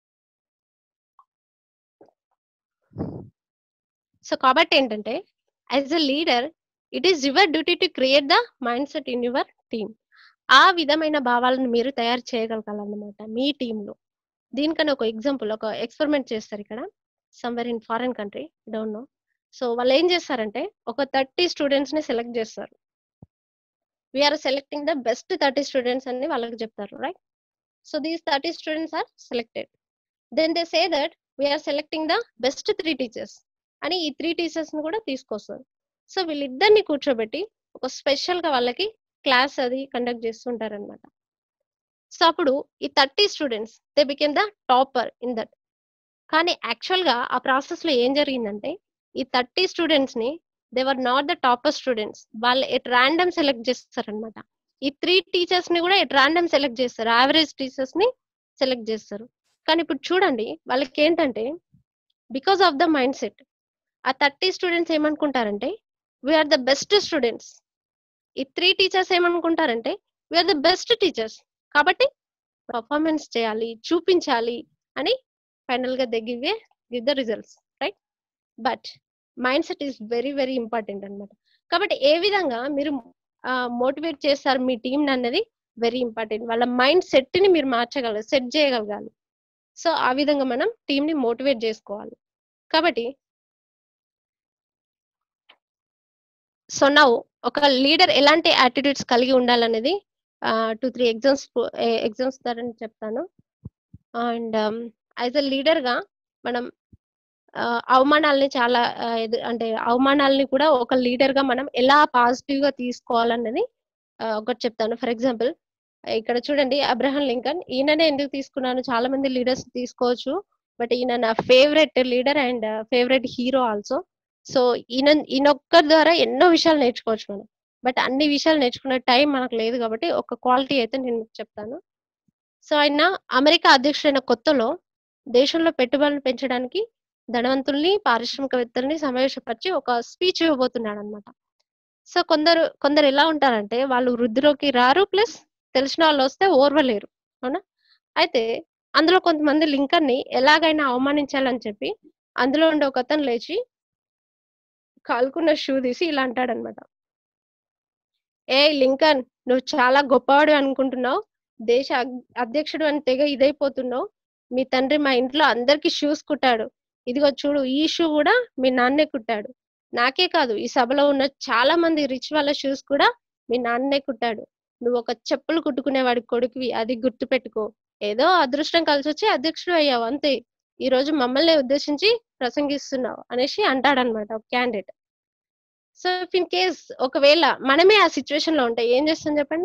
so కాబట్టి ఏంటంటే as a leader it is your duty to create the mind set in your team ఆ విధమైన భావాలను మీరు తయారు చేయగలగాలన్నమాట మీ టీంలో దీనికన్నా ఒక ఎగ్జాంపుల్ ఒక ఎక్స్పెరిమెంట్ చేస్తారు ఇక్కడ somewhere in foreign country don't know so వాళ్ళు ఏం చేస్తారంటే ఒక థర్టీ స్టూడెంట్స్ ని సెలెక్ట్ చేస్తారు we are selecting the best thirty students అని వాళ్ళకి చెప్తారు right so these thirty students are selected then they say that we are selecting the best three teachers అని ఈ త్రీ టీచర్స్ ని కూడా తీసుకొస్తారు సో వీళ్ళిద్దరిని కూర్చోబెట్టి ఒక స్పెషల్ గా వాళ్ళకి క్లాస్ అది కండక్ట్ చేస్తుంటారనమాట సో అప్పుడు ఈ thirty students they became the topper in that కానీ యాక్చువల్ గా ఆ ప్రాసెస్ లో ఏం జరిగిందంటే ఈ థర్టీ స్టూడెంట్స్ ని they were not the topper students వాళ్ళు ఎట్ ర్యాండమ్ సెలెక్ట్ చేస్తారు అనమాట ఈ త్రీ టీచర్స్ ని కూడా ఎట్ ర్యాండమ్ సెలెక్ట్ చేస్తారు యావరేజ్ టీచర్స్ ని సెలెక్ట్ చేస్తారు కానీ ఇప్పుడు చూడండి వాళ్ళకి ఏంటంటే because of the mindset ఆ థర్టీ స్టూడెంట్స్ ఏమనుకుంటారంటే వీఆర్ ద బెస్ట్ స్టూడెంట్స్ ఈ త్రీ టీచర్స్ ఏమనుకుంటారంటే వీఆర్ ద బెస్ట్ టీచర్స్ కాబట్టి పర్ఫార్మెన్స్ చేయాలి చూపించాలి అని ఫైనల్ గా they give give the results right but mindset is very very important అన్నమాట కాబట్టి ఏ విధంగా మీరు మోటివేట్ చేస్తారు మీ టీం అన్నది వెరీ ఇంపార్టెంట్ వాళ్ళ మైండ్ సెట్ ని మీరు మార్చగలగాలి సెట్ చేయగలగాలి సో ఆ విధంగా మనం టీం ని మోటివేట్ చేసుకోవాలి కాబట్టి సో నౌ ఒక లీడర్ ఎలాంటి యాటిట్యూడ్స్ కలిగి ఉండాలనేది టూ త్రీ ఎగ్జామ్స్ ఎగ్జామ్స్ ద్వారా చెప్తాను అండ్ యాజ్ అ లీడర్ గా మనం ఆ, అవమానాల్ని చాలా ఆ, ఎదు- అంటే అవమానాల్ని కూడా ఒక లీడర్ గా మనం ఎలా పాజిటివ్ గా తీసుకోవాలన్నది ఆ, ఒకటి చెప్తాను ఫర్ ఎగ్జాంపుల్ ఇక్కడ చూడండి అబ్రహం లింకన్ ఈయననే ఎందుకు తీసుకున్నాను చాలా మంది లీడర్స్ తీసుకోవచ్చు బట్ ఈయన నా favourite leader and favourite hero also so ఈయన ఈయనొక్కరి ద్వారా ఎన్నో విషయాలు నేర్చుకోవచ్చు మనం బట్ అన్ని విషయాలు నేర్చుకునే టైం మనకు లేదు కాబట్టి ఒక క్వాలిటీ అయితే నేను మీకు చెప్తాను సో ఆయన అమెరికా అధ్యక్షుడైన కొత్తలో దేశంలో పెట్టుబడులు పెంచడానికి ధనవంతుల్ని పారిశ్రామికవేత్తల్ని సమావేశపరిచి ఒక స్పీచ్ ఇవ్వబోతున్నాడు అనమాట సో కొందరు కొందరు ఎలా ఉంటారంటే వాళ్ళు వృద్ధిలోకి రారు ప్లస్ తెలిసిన వాళ్ళు వస్తే ఓర్వలేరు అవునా అయితే అందులో కొంతమంది లింకన్ ని ఎలాగైనా అవమానించాలని చెప్పి అందులో ఉండే ఒక అతను లేచి కాలుకున్న షూ తీసి ఇలా అంటాడనమాట ఏ లింకన్ నువ్వు చాలా గొప్పవాడు అనుకుంటున్నావు దేశ అగ్- అధ్యక్షుడు అని తెగ ఇదైపోతున్నావు మీ తండ్రి మా ఇంట్లో అందరికి షూస్ కుట్టాడు ఇదిగో చూడు ఈ షూ కూడా మీ నాన్నే కుట్టాడు నాకే కాదు ఈ సభలో ఉన్న చాలా మంది రిచ్ వాళ్ళ షూస్ కూడా మీ నాన్నే కుట్టాడు నువ్వు ఒక చెప్పులు కుట్టుకునేవాడి కొడుకువి అది గుర్తు పెట్టుకో ఏదో అదృష్టం కలిసి వచ్చి అధ్యక్షుడు అయ్యావు అంతే ఈ రోజు మమ్మల్ని ఉద్దేశించి ప్రసంగిస్తున్నావు అనేసి అంటాడనమాట ఒక candidate so if in case ఒకవేళ మనమే ఆ సిచ్యువేషన్ లో ఉంటే ఏం చేస్తాం చెప్పండి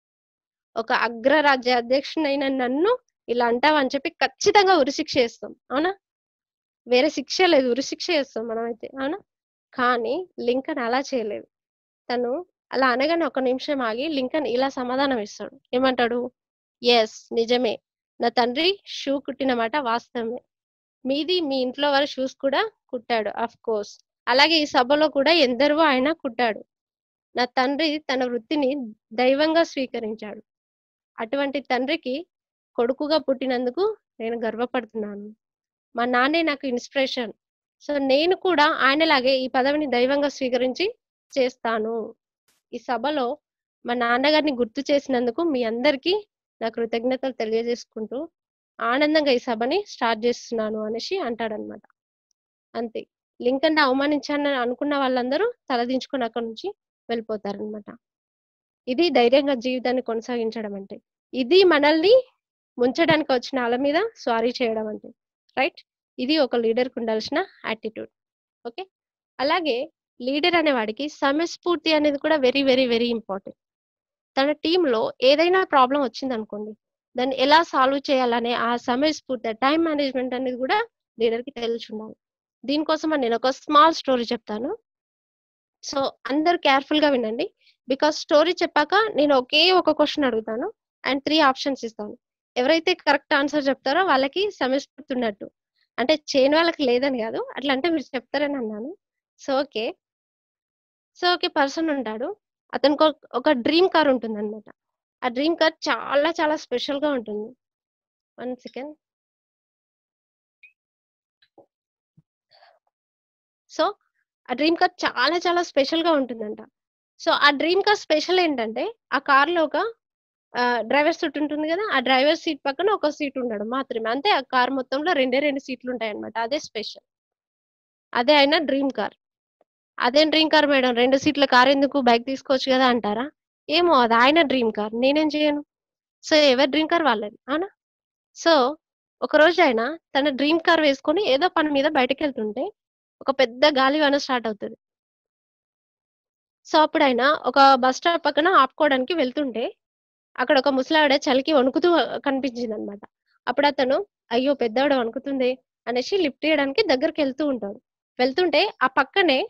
ఒక అగ్రరాజ్య అధ్యక్షుడైన నన్ను ఇలా అంటావని చెప్పి ఖచ్చితంగా ఉరిశిక్ష చేస్తాం అవునా వేరే శిక్ష లేదు ఉరిశిక్ష చేస్తాం మనమైతే అవునా కానీ లింకన్ అలా చేయలేదు తను అలా అనగానే ఒక నిమిషం ఆగి లింకన్ ఇలా సమాధానం ఇస్తాడు ఏమంటాడు ఎస్ నిజమే నా తండ్రి షూ కుట్టిన మాట వాస్తవమే మీది మీ ఇంట్లో వారి షూస్ కూడా కుట్టాడు అఫ్ కోర్స్ అలాగే ఈ సభలో కూడా ఎందరో ఆయన కుట్టాడు నా తండ్రి తన వృత్తిని దైవంగా స్వీకరించాడు అటువంటి తండ్రికి కొడుకుగా పుట్టినందుకు నేను గర్వపడుతున్నాను మా నాన్నే నాకు ఇన్స్పిరేషన్ సో నేను కూడా ఆయనలాగే ఈ పదవిని దైవంగా స్వీకరించి చేస్తాను ఈ సభలో మా నాన్నగారిని గుర్తు చేసినందుకు మీ అందరికీ నా కృతజ్ఞతలు తెలియజేసుకుంటూ ఆనందంగా ఈ సభని స్టార్ట్ చేస్తున్నాను అనేసి అంటాడనమాట అంతే లింకన్ అవమానించానని అనుకున్న వాళ్ళందరూ తలదించుకొని అక్కడి నుంచి వెళ్ళిపోతారనమాట ఇది ధైర్యంగా జీవితాన్ని కొనసాగించడం అంటే ఇది మనల్ని ముంచడానికి వచ్చిన వాళ్ళ మీద స్వారీ చేయడం అంటే రైట్ ఇది ఒక లీడర్కి ఉండాల్సిన యాటిట్యూడ్ ఓకే అలాగే లీడర్ అనే వాడికి సమయస్ఫూర్తి అనేది కూడా వెరీ వెరీ వెరీ ఇంపార్టెంట్ తన టీంలో ఏదైనా ప్రాబ్లం వచ్చింది అనుకోండి దాన్ని ఎలా సాల్వ్ చేయాలనే ఆ సమయస్ఫూర్తి టైం మేనేజ్మెంట్ అనేది కూడా లీడర్ కి తెలిసి ఉండాలి దీనికోసం నేను ఒక స్మాల్ స్టోరీ చెప్తాను సో అందరు కేర్ఫుల్ గా వినండి బికాస్ స్టోరీ చెప్పాక నేను ఒకే ఒక క్వశ్చన్ అడుగుతాను అండ్ త్రీ ఆప్షన్స్ ఇస్తాను ఎవరైతే కరెక్ట్ ఆన్సర్ చెప్తారో వాళ్ళకి సమయస్ఫూర్తి ఉన్నట్టు అంటే చేయని వాళ్ళకి లేదని కాదు అట్లా అంటే మీరు చెప్తారని అన్నాను so okay so okay person ఉంటాడు అతనికి ఒక- ఒక డ్రీమ్ కార్ ఉంటుంది అనమాట ఆ డ్రీమ్ కార్ చాలా చాలా స్పెషల్ గా ఉంటుంది వన్ సెకండ్ సో ఆ డ్రీమ్ కార్ చాలా చాలా స్పెషల్ గా ఉంటుందంట సో ఆ డ్రీమ్ కార్ స్పెషల్ ఏంటంటే ఆ కార్ లో ఒక డ్రైవర్ సీట్ ఉంటుంది కదా ఆ డ్రైవర్ సీట్ పక్కన ఒక సీట్ ఉండడం మాత్రమే అంతే ఆ కార్ మొత్తంలో రెండే రెండు సీట్లు ఉంటాయి అనమాట అదే స్పెషల్ అదే ఆయన డ్రీమ్ కార్ అదేం డ్రీమ్ కార్ మేడం రెండు సీట్ల కార్ ఎందుకు బైక్ తీసుకోవచ్చు కదా అంటారా ఏమో అది ఆయన డ్రీమ్ కార్ నేనేం చేయను సో ఎవరి డ్రీమ్ కార్ వాళ్ళది అవునా సో ఒక రోజు ఆయన తన డ్రీమ్ కార్ వేసుకొని ఏదో పని మీద బయటకు వెళ్తుంటే ఒక పెద్ద గాలివాన స్టార్ట్ అవుతుంది సో అప్పుడు ఆయన ఒక బస్ స్టాప్ పక్కన ఆపుకోవడానికి వెళ్తుంటే అక్కడ ఒక ముసలావిడ చలికి వణుకుతూ కనిపించింది అనమాట అప్పుడు అతను అయ్యో పెద్దవాడు వణుకుతుంది అనేసి లిఫ్ట్ చేయడానికి దగ్గరికి వెళ్తూ ఉంటాడు వెళ్తుంటే ఆ పక్కనే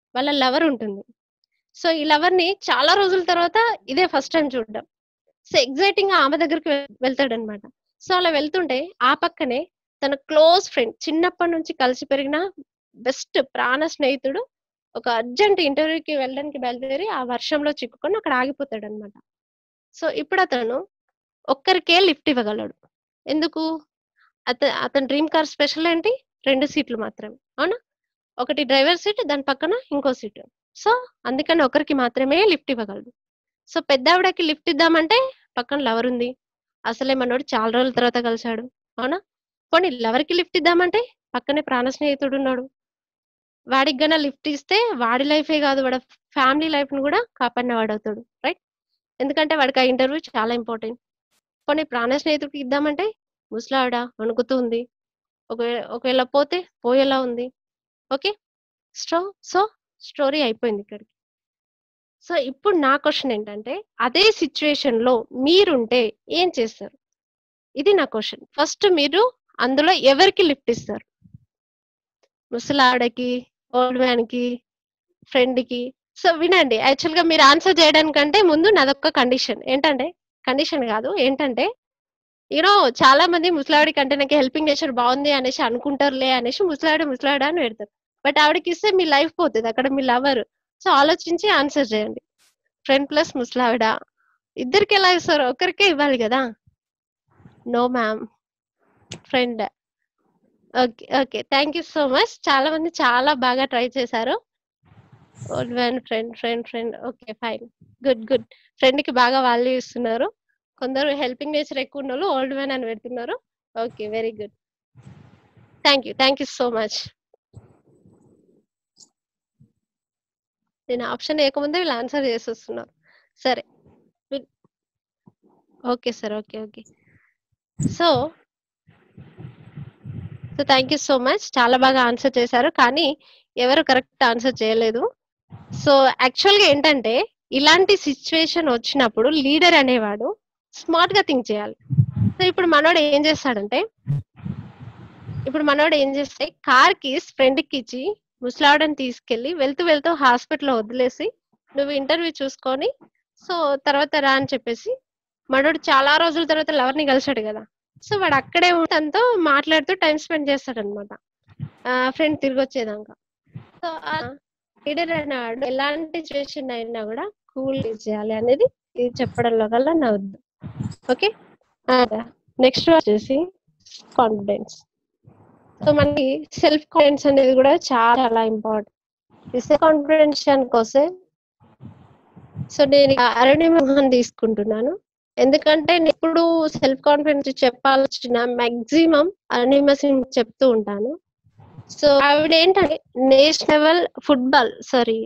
వాళ్ళ లవర్ ఉంటుంది సో ఈ లవర్ ని చాలా రోజుల తర్వాత ఇదే ఫస్ట్ టైం చూడడం సో ఎగ్జైటింగ్ ఆమె దగ్గరికి వెళ్తాడు అనమాట సో అలా వెళ్తుంటే ఆ పక్కనే తన క్లోజ్ ఫ్రెండ్ చిన్నప్పటి నుంచి కలిసి పెరిగిన బెస్ట్ ప్రాణ స్నేహితుడు ఒక అర్జెంట్ ఇంటర్వ్యూకి వెళ్ళడానికి బయలుదేరి ఆ వర్షంలో చిక్కుకొని అక్కడ ఆగిపోతాడు అనమాట సో ఇప్పుడు అతను ఒక్కరికే లిఫ్ట్ ఇవ్వగలడు ఎందుకు అత అతని డ్రీమ్ కార్ స్పెషల్ ఏంటి రెండు సీట్లు మాత్రమే అవునా ఒకటి డ్రైవర్ సీట్ దాని పక్కన ఇంకో సీట్ సో అందుకని ఒకరికి మాత్రమే లిఫ్ట్ ఇవ్వగలడు సో పెద్ద ఆవిడకి లిఫ్ట్ ఇద్దామంటే పక్కన లవర్ ఉంది అసలే మనోడు చాలా రోజుల తర్వాత కలిశాడు అవునా పోనీ లవర్కి లిఫ్ట్ ఇద్దామంటే పక్కనే ప్రాణ స్నేహితుడు ఉన్నాడు వాడికి గన లిఫ్ట్ ఇస్తే వాడి లైఫే కాదు వాడి ఫ్యామిలీ లైఫ్ ని కూడా కాపాడిన వాడు అవుతాడు రైట్ ఎందుకంటే వాడికి ఆ ఇంటర్వ్యూ చాలా ఇంపార్టెంట్ పోనీ ప్రాణ స్నేహితుడికి ఇద్దామంటే ముసలావిడ వణుకుతూ ఉంది ఒకవేళ ఒకవేళ పోతే పోయేలా ఉంది ఓకే స్టో సో స్టోరీ అయిపోయింది ఇక్కడికి సో ఇప్పుడు నా క్వశ్చన్ ఏంటంటే అదే సిచ్యువేషన్ లో మీరుంటే ఏం చేస్తారు ఇది నా క్వశ్చన్ ఫస్ట్ మీరు అందులో ఎవరికి లిఫ్ట్ ఇస్తారు ముసలావిడకి ఓల్డ్ మ్యాన్ కి ఫ్రెండ్ కి సో వినండి యాక్చువల్ గా మీరు ఆన్సర్ చేయడానికంటే ముందు నాదొక్క కండిషన్ ఏంటంటే కండిషన్ కాదు ఏంటంటే యూనో చాలా మంది ముసలావిడి కంటే నాకు హెల్పింగ్ నేచర్ బాగుంది అనేసి అనుకుంటారులే అనేసి ముసలావిడ ముసలావిడ అని పెడతారు బట్ ఆవిడకి ఇస్తే మీ లైఫ్ పోతుంది అక్కడ మీ లవర్ సో ఆలోచించి ఆన్సర్ చేయండి ఫ్రెండ్ ప్లస్ ముసలావిడ ఇద్దరికి ఎలా ఇస్తారు ఒకరికే ఇవ్వాలి కదా no ma'am friend okay okay thank you so much చాలా మంది చాలా బాగా ట్రై చేశారు old man friend friend friend okay fine good good friend కి బాగా వాల్యూ ఇస్తున్నారు కొందరు హెల్పింగ్ నేచర్ ఎక్కువ ఉన్న వాళ్ళు ఓల్డ్ మ్యాన్ అని పెడుతున్నారు okay very good thank you thank you so much నేను ఆప్షన్ వేయకముందే వీళ్ళు ఆన్సర్ చేసేస్తున్నారు సరే okay sir okay okay so so thank you so much చాలా బాగా ఆన్సర్ చేశారు కానీ ఎవరు కరెక్ట్ ఆన్సర్ చేయలేదు సో యాక్చువల్గా ఏంటంటే ఇలాంటి సిచ్యువేషన్ వచ్చినప్పుడు లీడర్ అనేవాడు స్మార్ట్ గా థింక్ చేయాలి సో ఇప్పుడు మనోడు ఏం చేస్తాడంటే ఇప్పుడు మనోడు ఏం చేస్తే కార్ కీస్ ఫ్రెండ్ కి ఇచ్చి ముసలావిడని తీసుకెళ్లి వెళ్తూ వెళ్తూ హాస్పిటల్ వదిలేసి నువ్వు ఇంటర్వ్యూ చూసుకొని సో తర్వాత రా అని చెప్పేసి మనోడు చాలా రోజుల తర్వాత లవర్ ని కలిసాడు కదా సో వాడు అక్కడే ఉండి తనతో మాట్లాడుతూ టైం స్పెండ్ చేస్తాడు అనమాట ఫ్రెండ్ తిరిగి వచ్చేదాకా సో లీడర్ అనేవాడు ఎలాంటి సిచ్యువేషన్ అయినా కూడా కూల్ చేయాలి అనేది ఇది చెప్పడంలో కల్లా నా ఉద్దేశం ఓకే నెక్స్ట్ వచ్చేసి కాన్ఫిడెన్స్ సో మనకి సెల్ఫ్ కాన్ఫిడెన్స్ అనేది కూడా చాలా చాలా ఇంపార్టెంట్ సెల్ఫ్ కాన్ఫిడెన్స్ వస్తే సో నేను అరుణిమోహన్ తీసుకుంటున్నాను ఎందుకంటే నేను ఎప్పుడు సెల్ఫ్ కాన్ఫిడెన్స్ చెప్పాల్సిన మాక్సిమం అరుణిమ సింగ్ చెప్తూ ఉంటాను సో ఆవిడ ఏంటంటే national football sorry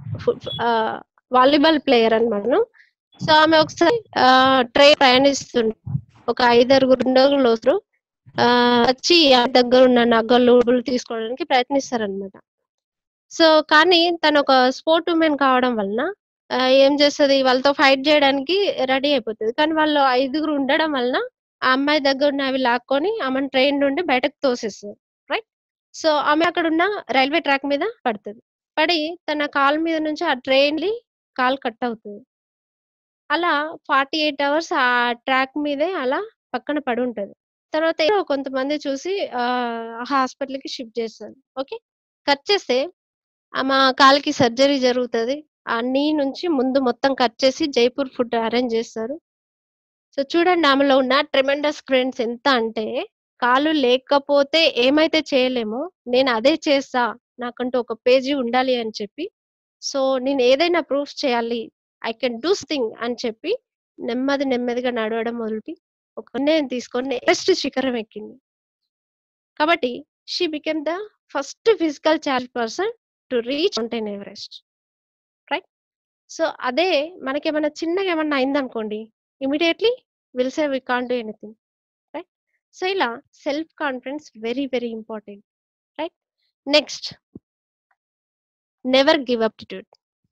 volleyball player అనమాట సో ఆమె ఒకసారి ట్రైన్ ప్రయాణిస్తుంది ఒక ఐదారుగురు రెండోగులు వస్తారు వచ్చి దగ్గర ఉన్న నగలు తీసుకోవడానికి ప్రయత్నిస్తారనమాట సో కానీ తను ఒక స్పోర్ట్ ఉమెన్ కావడం వలన ఏం చేస్తుంది వాళ్ళతో ఫైట్ చేయడానికి రెడీ అయిపోతుంది కానీ వాళ్ళు ఐదుగురు ఉండడం వలన ఆ అమ్మాయి దగ్గర ఉన్న అవి లాక్కొని ఆమెను ట్రైన్ నుండి బయటకు తోసేస్తారు రైట్ సో ఆమె అక్కడ ఉన్న రైల్వే ట్రాక్ మీద పడుతుంది పడి తన కాల్ మీద నుంచి ఆ ట్రైన్ కాల్ కట్ అవుతుంది అలా ఫార్టీ ఎయిట్ అవర్స్ ఆ ట్రాక్ మీదే అలా పక్కన పడి ఉంటది తర్వాత కొంతమంది చూసి హాస్పిటల్ కి షిఫ్ట్ చేస్తారు ఓకే కట్ చేస్తే ఆమె కాలుకి సర్జరీ జరుగుతుంది ఆ నీ నుంచి ముందు మొత్తం కట్ చేసి జైపూర్ ఫుడ్ అరేంజ్ చేస్తారు సో చూడండి ఆమెలో ఉన్న ట్రెమెండస్ ఫ్రెండ్స్ ఎంత అంటే కాలు లేకపోతే ఏమైతే చేయలేమో నేను అదే చేస్తా నాకంటూ ఒక పేజీ ఉండాలి అని చెప్పి సో నేను ఏదైనా ప్రూఫ్ చేయాలి ఐ కెన్ డూ థింగ్ అని చెప్పి నెమ్మది నెమ్మదిగా నడవడం మొదలుపెట్టి ఒక నిర్ణయం తీసుకొని నెక్స్ట్ శిఖరం ఎక్కింది కాబట్టి she became the first physical challenge person to reach mountain Everest right so అదే మనకి ఏమైనా చిన్నగా ఏమన్నా అయిందనుకోండి immediately will say we can do anything right so ఇలా self confidence very very important right next never give up attitude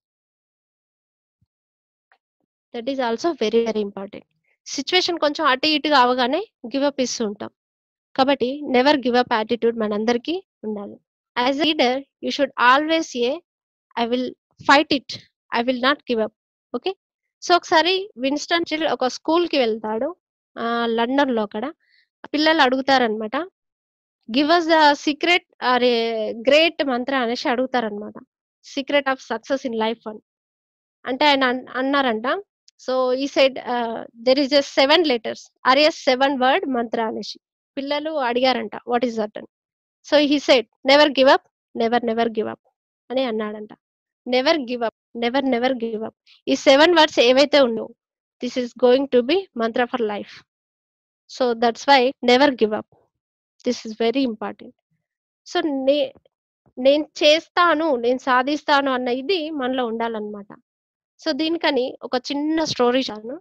that is also very very important situation కొంచెం అటు ఇటుగా అవగానే గివ్ అప్ ఇస్తూ ఉంటాం కాబట్టి నెవర్ గివ్ అప్ యాటిట్యూడ్ మనందరికీ ఉండాలి as leader you should always a I will fight it I will not give up okay so ఒకసారి విన్స్టన్ చిల్ ఒక స్కూల్ కి వెళ్తాడు లండన్ లో అక్కడ పిల్లలు అడుగుతారనమాట గివ్ అస్ ద సీక్రెట్ అరే గ్రేట్ మంత్ర అనేసి అడుగుతారనమాట secret of success in life అని అంటే ఆయన అన్- అన్నారంట సో ఈ said there is a seven letters or S seven word mantra అనేసి పిల్లలు అడిగారంట వాట్ ఈస్ దట్ అని so he said never give up never never give up అని అన్నాడంట never give up never never give up ఈ seven words ఏవైతే ఉండవు this is going to be mantra for life so that's why never give up this is very important so నే నేను చేస్తాను నేను సాధిస్తాను అన్న ఇది మనలో ఉండాలన్నమాట సో దీనికని ఒక చిన్న స్టోరీ చాను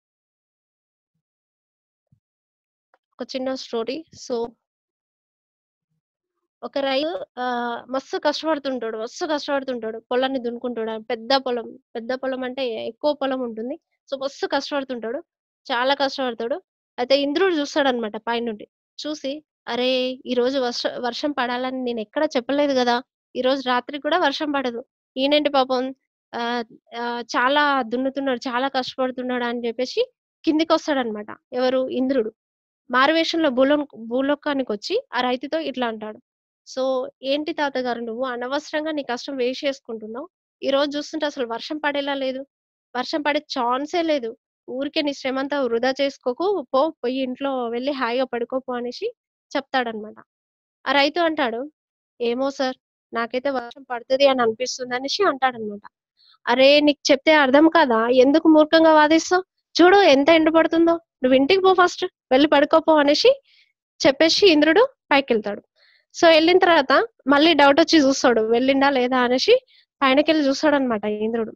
ఒక చిన్న స్టోరీ సో ఒక రైతు ఆ, మస్తు కష్టపడుతుంటాడు మస్తు కష్టపడుతుంటాడు పొలాన్ని దున్నుకుంటాడు పెద్ద పొలం పెద్ద పొలం అంటే ఎక్కువ పొలం ఉంటుంది సో మస్తు కష్టపడుతుంటాడు చాలా కష్టపడతాడు అయితే ఇంద్రుడు చూస్తాడు అనమాట పైనుండి చూసి అరే ఈ రోజు వర్ష వర్షం పడాలని నేను ఎక్కడ చెప్పలేదు కదా ఈ రోజు రాత్రి కూడా వర్షం పడదు ఈయనేంటి పాపం ఆ ఆ, చాలా దున్నుతున్నాడు చాలా కష్టపడుతున్నాడు అని చెప్పేసి కిందికి వస్తాడనమాట ఎవరు ఇంద్రుడు మారువేషంలో భూలో భూలోకానికి వచ్చి ఆ రైతుతో ఇట్లా అంటాడు సో ఏంటి తాతగారు నువ్వు అనవసరంగా నీ కష్టం వేస్ట్ చేసుకుంటున్నావు ఈ రోజు చూస్తుంటే అసలు వర్షం పడేలా లేదు వర్షం పడే ఛాన్సే లేదు ఊరికే నీ శ్రమ అంతా వృధా చేసుకోకు పో పోయి ఇంట్లో వెళ్ళి హాయిగా పడుకోపో అనేసి చెప్తాడనమాట ఆ రైతు అంటాడు ఏమో సార్ నాకైతే వర్షం పడుతుంది అని అనిపిస్తుంది అనేసి అంటాడనమాట అరే నీకు చెప్తే అర్థం కాదా ఎందుకు మూర్ఖంగా వాదిస్తావు చూడు ఎంత ఎండ పడుతుందో నువ్వు ఇంటికి పో ఫస్ట్ వెళ్ళి పడుకోపో అనేసి చెప్పేసి ఇంద్రుడు పైకి వెళ్తాడు సో వెళ్ళిన తర్వాత మళ్ళీ డౌట్ వచ్చి చూస్తాడు వెళ్ళిండా లేదా అనేసి పైనకెళ్ళి చూస్తాడు అనమాట ఇంద్రుడు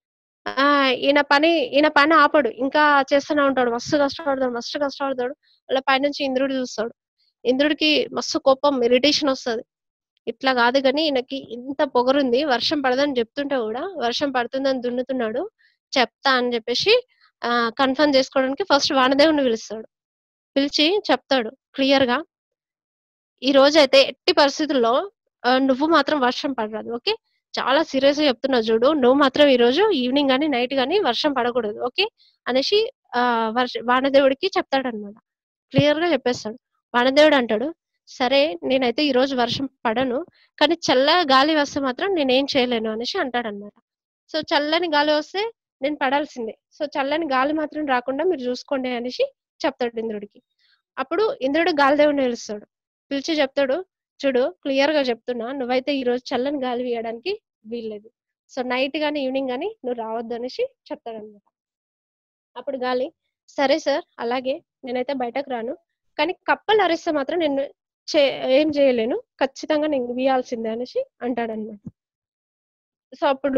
ఆ ఈయన పని ఈయన పని ఆపడు ఇంకా చేస్తూనే ఉంటాడు మస్తు కష్టపడతాడు మస్తు కష్టపడతాడు వాళ్ళ పైనుంచి ఇంద్రుడు చూస్తాడు ఇంద్రుడికి మస్తు కోపం ఇరిటేషన్ వస్తది ఇట్లా కాదు కానీ ఈయనకి ఇంత పొగరుంది వర్షం పడదని చెప్తుంటే కూడా వర్షం పడుతుందని దున్నుతున్నాడు చెప్తా అని చెప్పేసి ఆ కన్ఫర్మ్ చేసుకోవడానికి ఫస్ట్ వానదేవుని పిలుస్తాడు పిలిచి చెప్తాడు క్లియర్ గా ఈ రోజు అయితే ఎట్టి పరిస్థితుల్లో ఆ, నువ్వు మాత్రం వర్షం పడరాదు ఓకే చాలా సీరియస్ గా చెప్తున్నా చూడు నువ్వు మాత్రం ఈ రోజు ఈవినింగ్ గానీ నైట్ గానీ వర్షం పడకూడదు ఓకే అనేసి ఆ వర్ష వానదేవుడికి చెప్తాడు అనమాట క్లియర్ గా చెప్పేస్తాడు వానదేవుడు అంటాడు సరే నేనైతే ఈ రోజు వర్షం పడను కానీ చల్ల గాలి వస్తే మాత్రం నేనేం చేయలేను అనేసి అంటాడు అనమాట సో చల్లని గాలి వస్తే నేను పడాల్సిందే సో చల్లని గాలి మాత్రం రాకుండా మీరు చూసుకోండి అనేసి చెప్తాడు ఇంద్రుడికి అప్పుడు ఇంద్రుడు గాలిదేవుని పిలుస్తాడు పిలిచి చెప్తాడు చూడు క్లియర్ గా చెప్తున్నా నువ్వైతే ఈ రోజు చల్లని గాలి వీయడానికి వీల్లేదు సో నైట్ గానీ ఈవినింగ్ గానీ నువ్వు రావద్దు అనేసి చెప్తాడు అనమాట అప్పుడు గాలి సరే సార్ అలాగే నేనైతే బయటకు రాను కానీ కప్పలు అరిస్తే మాత్రం నేను చే ఏం చేయలేను ఖచ్చితంగా నేను వీయాల్సిందే అనేసి అంటాడనమాట సో అప్పుడు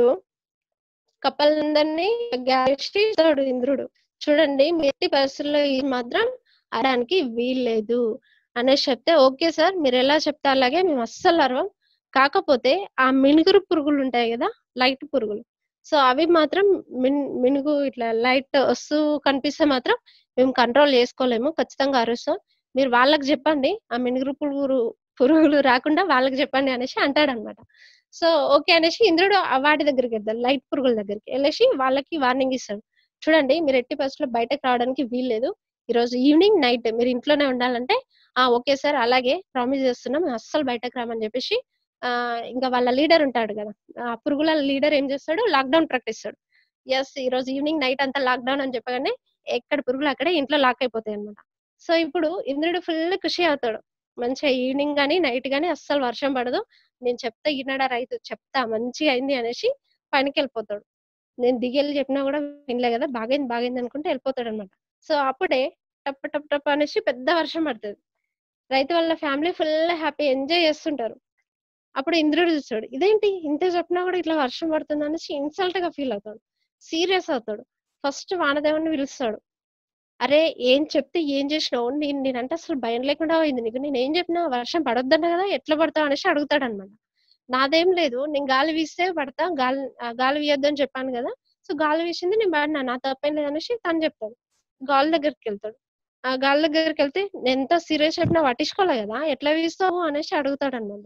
కప్పలందరినీ గ్యారేసి ఇస్తాడు ఇంద్రుడు చూడండి మీ ఎట్టి పరిస్థితుల్లో ఇది మాత్రం అరడానికి వీల్లేదు అనేసి చెప్తే ఓకే సార్ మీరు ఎలా చెప్తే అలాగే మేము అస్సలు అరవం కాకపోతే ఆ మినుగురు పురుగులు ఉంటాయి కదా లైట్ పురుగులు సో అవి మాత్రం మిన్ మినుగు ఇట్లా లైట్ వస్తూ కనిపిస్తే మాత్రం మేము కంట్రోల్ చేసుకోలేము ఖచ్చితంగా అరుస్తాం మీరు వాళ్ళకి చెప్పండి ఆ మినుగురు పురుగులు పురుగులు రాకుండా వాళ్ళకి చెప్పండి అనేసి అంటాడనమాట సో ఓకే అనేసి ఇంద్రుడు ఆ వాటి దగ్గరికి వెళ్తాడు లైట్ పురుగుల దగ్గరికి వెళ్ళేసి వాళ్ళకి వార్నింగ్ ఇస్తాడు చూడండి మీరు ఎట్టి పరిస్థితుల్లో బయటకు రావడానికి వీల్లేదు ఈ రోజు ఈవినింగ్ నైట్ మీరు ఇంట్లోనే ఉండాలంటే ఆ ఓకే సార్ అలాగే ప్రామిస్ చేస్తున్నాం మేము అస్సలు బయటకు రామని చెప్పేసి ఆ ఇంకా వాళ్ళ లీడర్ ఉంటాడు కదా ఆ పురుగుల లీడర్ ఏం చేస్తాడు లాక్డౌన్ ప్రకటిస్తాడు ఎస్ ఈ రోజు ఈవినింగ్ నైట్ అంతా లాక్డౌన్ అని చెప్పగానే ఎక్కడ పురుగులు అక్కడే ఇంట్లో లాక్ అయిపోతాయి అనమాట సో ఇప్పుడు ఇంద్రుడు ఫుల్ ఖుషి అవుతాడు మంచిగా ఈవినింగ్ గానీ నైట్ గానీ అస్సలు వర్షం పడదు నేను చెప్తా ఈనాడా రైతు చెప్తా మంచిగా అయింది అనేసి పనికి వెళ్ళిపోతాడు నేను దిగెళ్ళి చెప్పినా కూడా వినలే కదా బాగైంది బాగైంది అనుకుంటే వెళ్ళిపోతాడు అనమాట సో అప్పుడే టప్ టప్ టప్ అనేసి పెద్ద వర్షం పడుతుంది రైతు వాళ్ళ ఫ్యామిలీ ఫుల్ హ్యాపీ ఎంజాయ్ చేస్తుంటారు అప్పుడు ఇంద్రుడు చూస్తాడు ఇదేంటి ఇంత చెప్పినా కూడా ఇట్లా వర్షం పడుతుంది అనేసి ఇన్సల్ట్ గా ఫీల్ అవుతాడు సీరియస్ అవుతాడు ఫస్ట్ వానదేవుని పిలుస్తాడు అరే ఏం చెప్తే ఏం చేసినావు నేను నేనంటే అసలు భయం లేకుండా పోయింది నీకు నేను ఏం చెప్పినా వర్షం పడొద్దన్న కదా ఎట్లా పడతావు అనేసి అడుగుతాడు అనమాట నాదేం లేదు నేను గాలి వీస్తే పడతా గాలి ఆ, గాలి వీయొద్దు అని చెప్పాను కదా సో గాలి వీసింది నేను పడినా నా తప్పేం లేదు అనేసి తను చెప్తాడు గాలి దగ్గరికి వెళ్తాడు ఆ గాలి దగ్గరికి వెళ్తే నేను ఎంత సీరియస్ చెప్పినా పట్టించుకోలే కదా ఎట్లా వీస్తావు అనేసి అడుగుతాడు అనమాట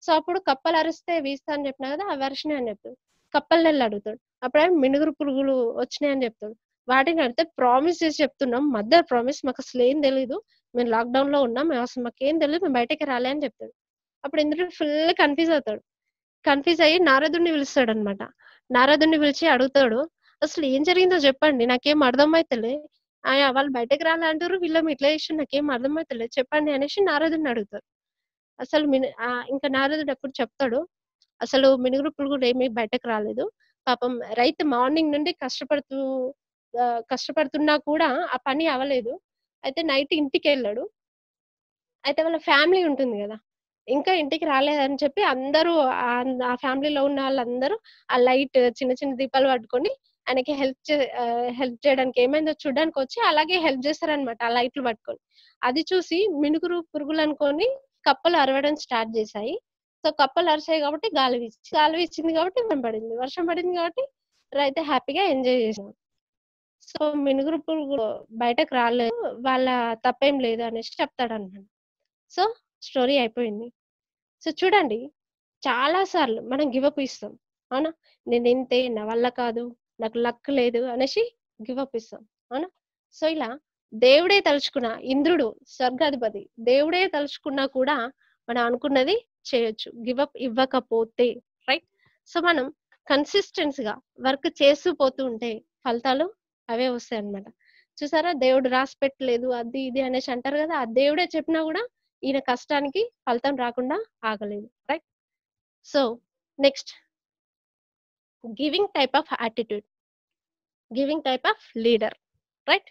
సో అప్పుడు కప్పలు అరిస్తే వీస్తా అని చెప్పినా కదా అవి అరిచినాయి అని చెప్తాడు కప్పల నెల్లు అడుగుతాడు అప్పుడే మినుగురు పురుగులు వచ్చినాయి అని చెప్తాడు వాటిని అడిగితే ప్రామిస్ చేసి చెప్తున్నాం మదర్ ప్రామిస్ మాకు అసలు ఏం తెలియదు మేము లాక్డౌన్ లో ఉన్నాం మేము అసలు మాకు ఏం తెలియదు మేము బయటకి రాలే అని చెప్తాడు అప్పుడు ఇంద్రుడు ఫుల్ కన్ఫ్యూజ్ అవుతాడు కన్ఫ్యూజ్ అయ్యి నారదుడిని పిలుస్తాడు అనమాట నారదుడిని పిలిచి అడుగుతాడు అసలు ఏం జరిగిందో చెప్పండి నాకేం అర్థమైతలే ఆయా వాళ్ళు బయటకు రాలే అంటారు వీళ్ళం ఇట్లా చేసి నాకేం అర్థమైతలే చెప్పండి అనేసి నారదుడిని అడుగుతారు అసలు మిను ఆ, ఇంకా నారదుడు అప్పుడు చెప్తాడు అసలు మినుగురు పురుగులు ఏమీ బయటకు రాలేదు పాపం రైతు మార్నింగ్ నుండి కష్టపడుతూ ఆ, కష్టపడుతున్నా కూడా ఆ పని అవ్వలేదు అయితే నైట్ ఇంటికి వెళ్ళాడు అయితే వాళ్ళ ఫ్యామిలీ ఉంటుంది కదా ఇంకా ఇంటికి రాలేదని చెప్పి అందరూ ఆ- ఆ ఫ్యామిలీలో ఉన్న వాళ్ళందరూ ఆ లైట్ చిన్న చిన్న దీపాలు పట్టుకొని ఆయనకి హెల్ప్ హెల్ప్ చేయడానికి ఏమైందో చూడడానికి వచ్చి అలాగే హెల్ప్ చేస్తారనమాట ఆ లైట్లు పట్టుకొని అది చూసి మినుగురు పురుగులు అనుకొని కప్పలు అరవడం స్టార్ట్ చేశాయి సో కప్పలు అరిచాయి కాబట్టి గాలి వీచి గాలి వీచింది కాబట్టి వర్షం పడింది వర్షం పడింది కాబట్టి రైతు హ్యాపీగా ఎంజాయ్ చేశారు సో మినుగురు పురుగు బయటకు రాలేదు వాళ్ళ తప్పేం లేదు అనేసి చెప్తాడు అనమాట సో స్టోరీ అయిపోయింది సో చూడండి చాలా సార్లు మనం గివప్ ఇస్తాం అవునా నేను ఇంతే నా వల్ల కాదు నాకు లక్ లేదు అనేసి గివప్ ఇస్తాం అవునా సో ఇలా దేవుడే తలుచుకున్న ఇంద్రుడు స్వర్గాధిపతి దేవుడే తలుచుకున్నా కూడా మనం అనుకున్నది చేయొచ్చు గివప్ ఇవ్వకపోతే రైట్ సో మనం కన్సిస్టెన్స్ గా వర్క్ చేస్తూ పోతూ ఉంటే ఫలితాలు అవే వస్తాయి అన్నమాట చూసారా దేవుడు రాసి పెట్టలేదు అది ఇది అనేసి అంటారు కదా ఆ దేవుడే చెప్పినా కూడా ఈయన కష్టానికి ఫలితం రాకుండా ఆగలేదు right so next giving type of attitude giving type of leader right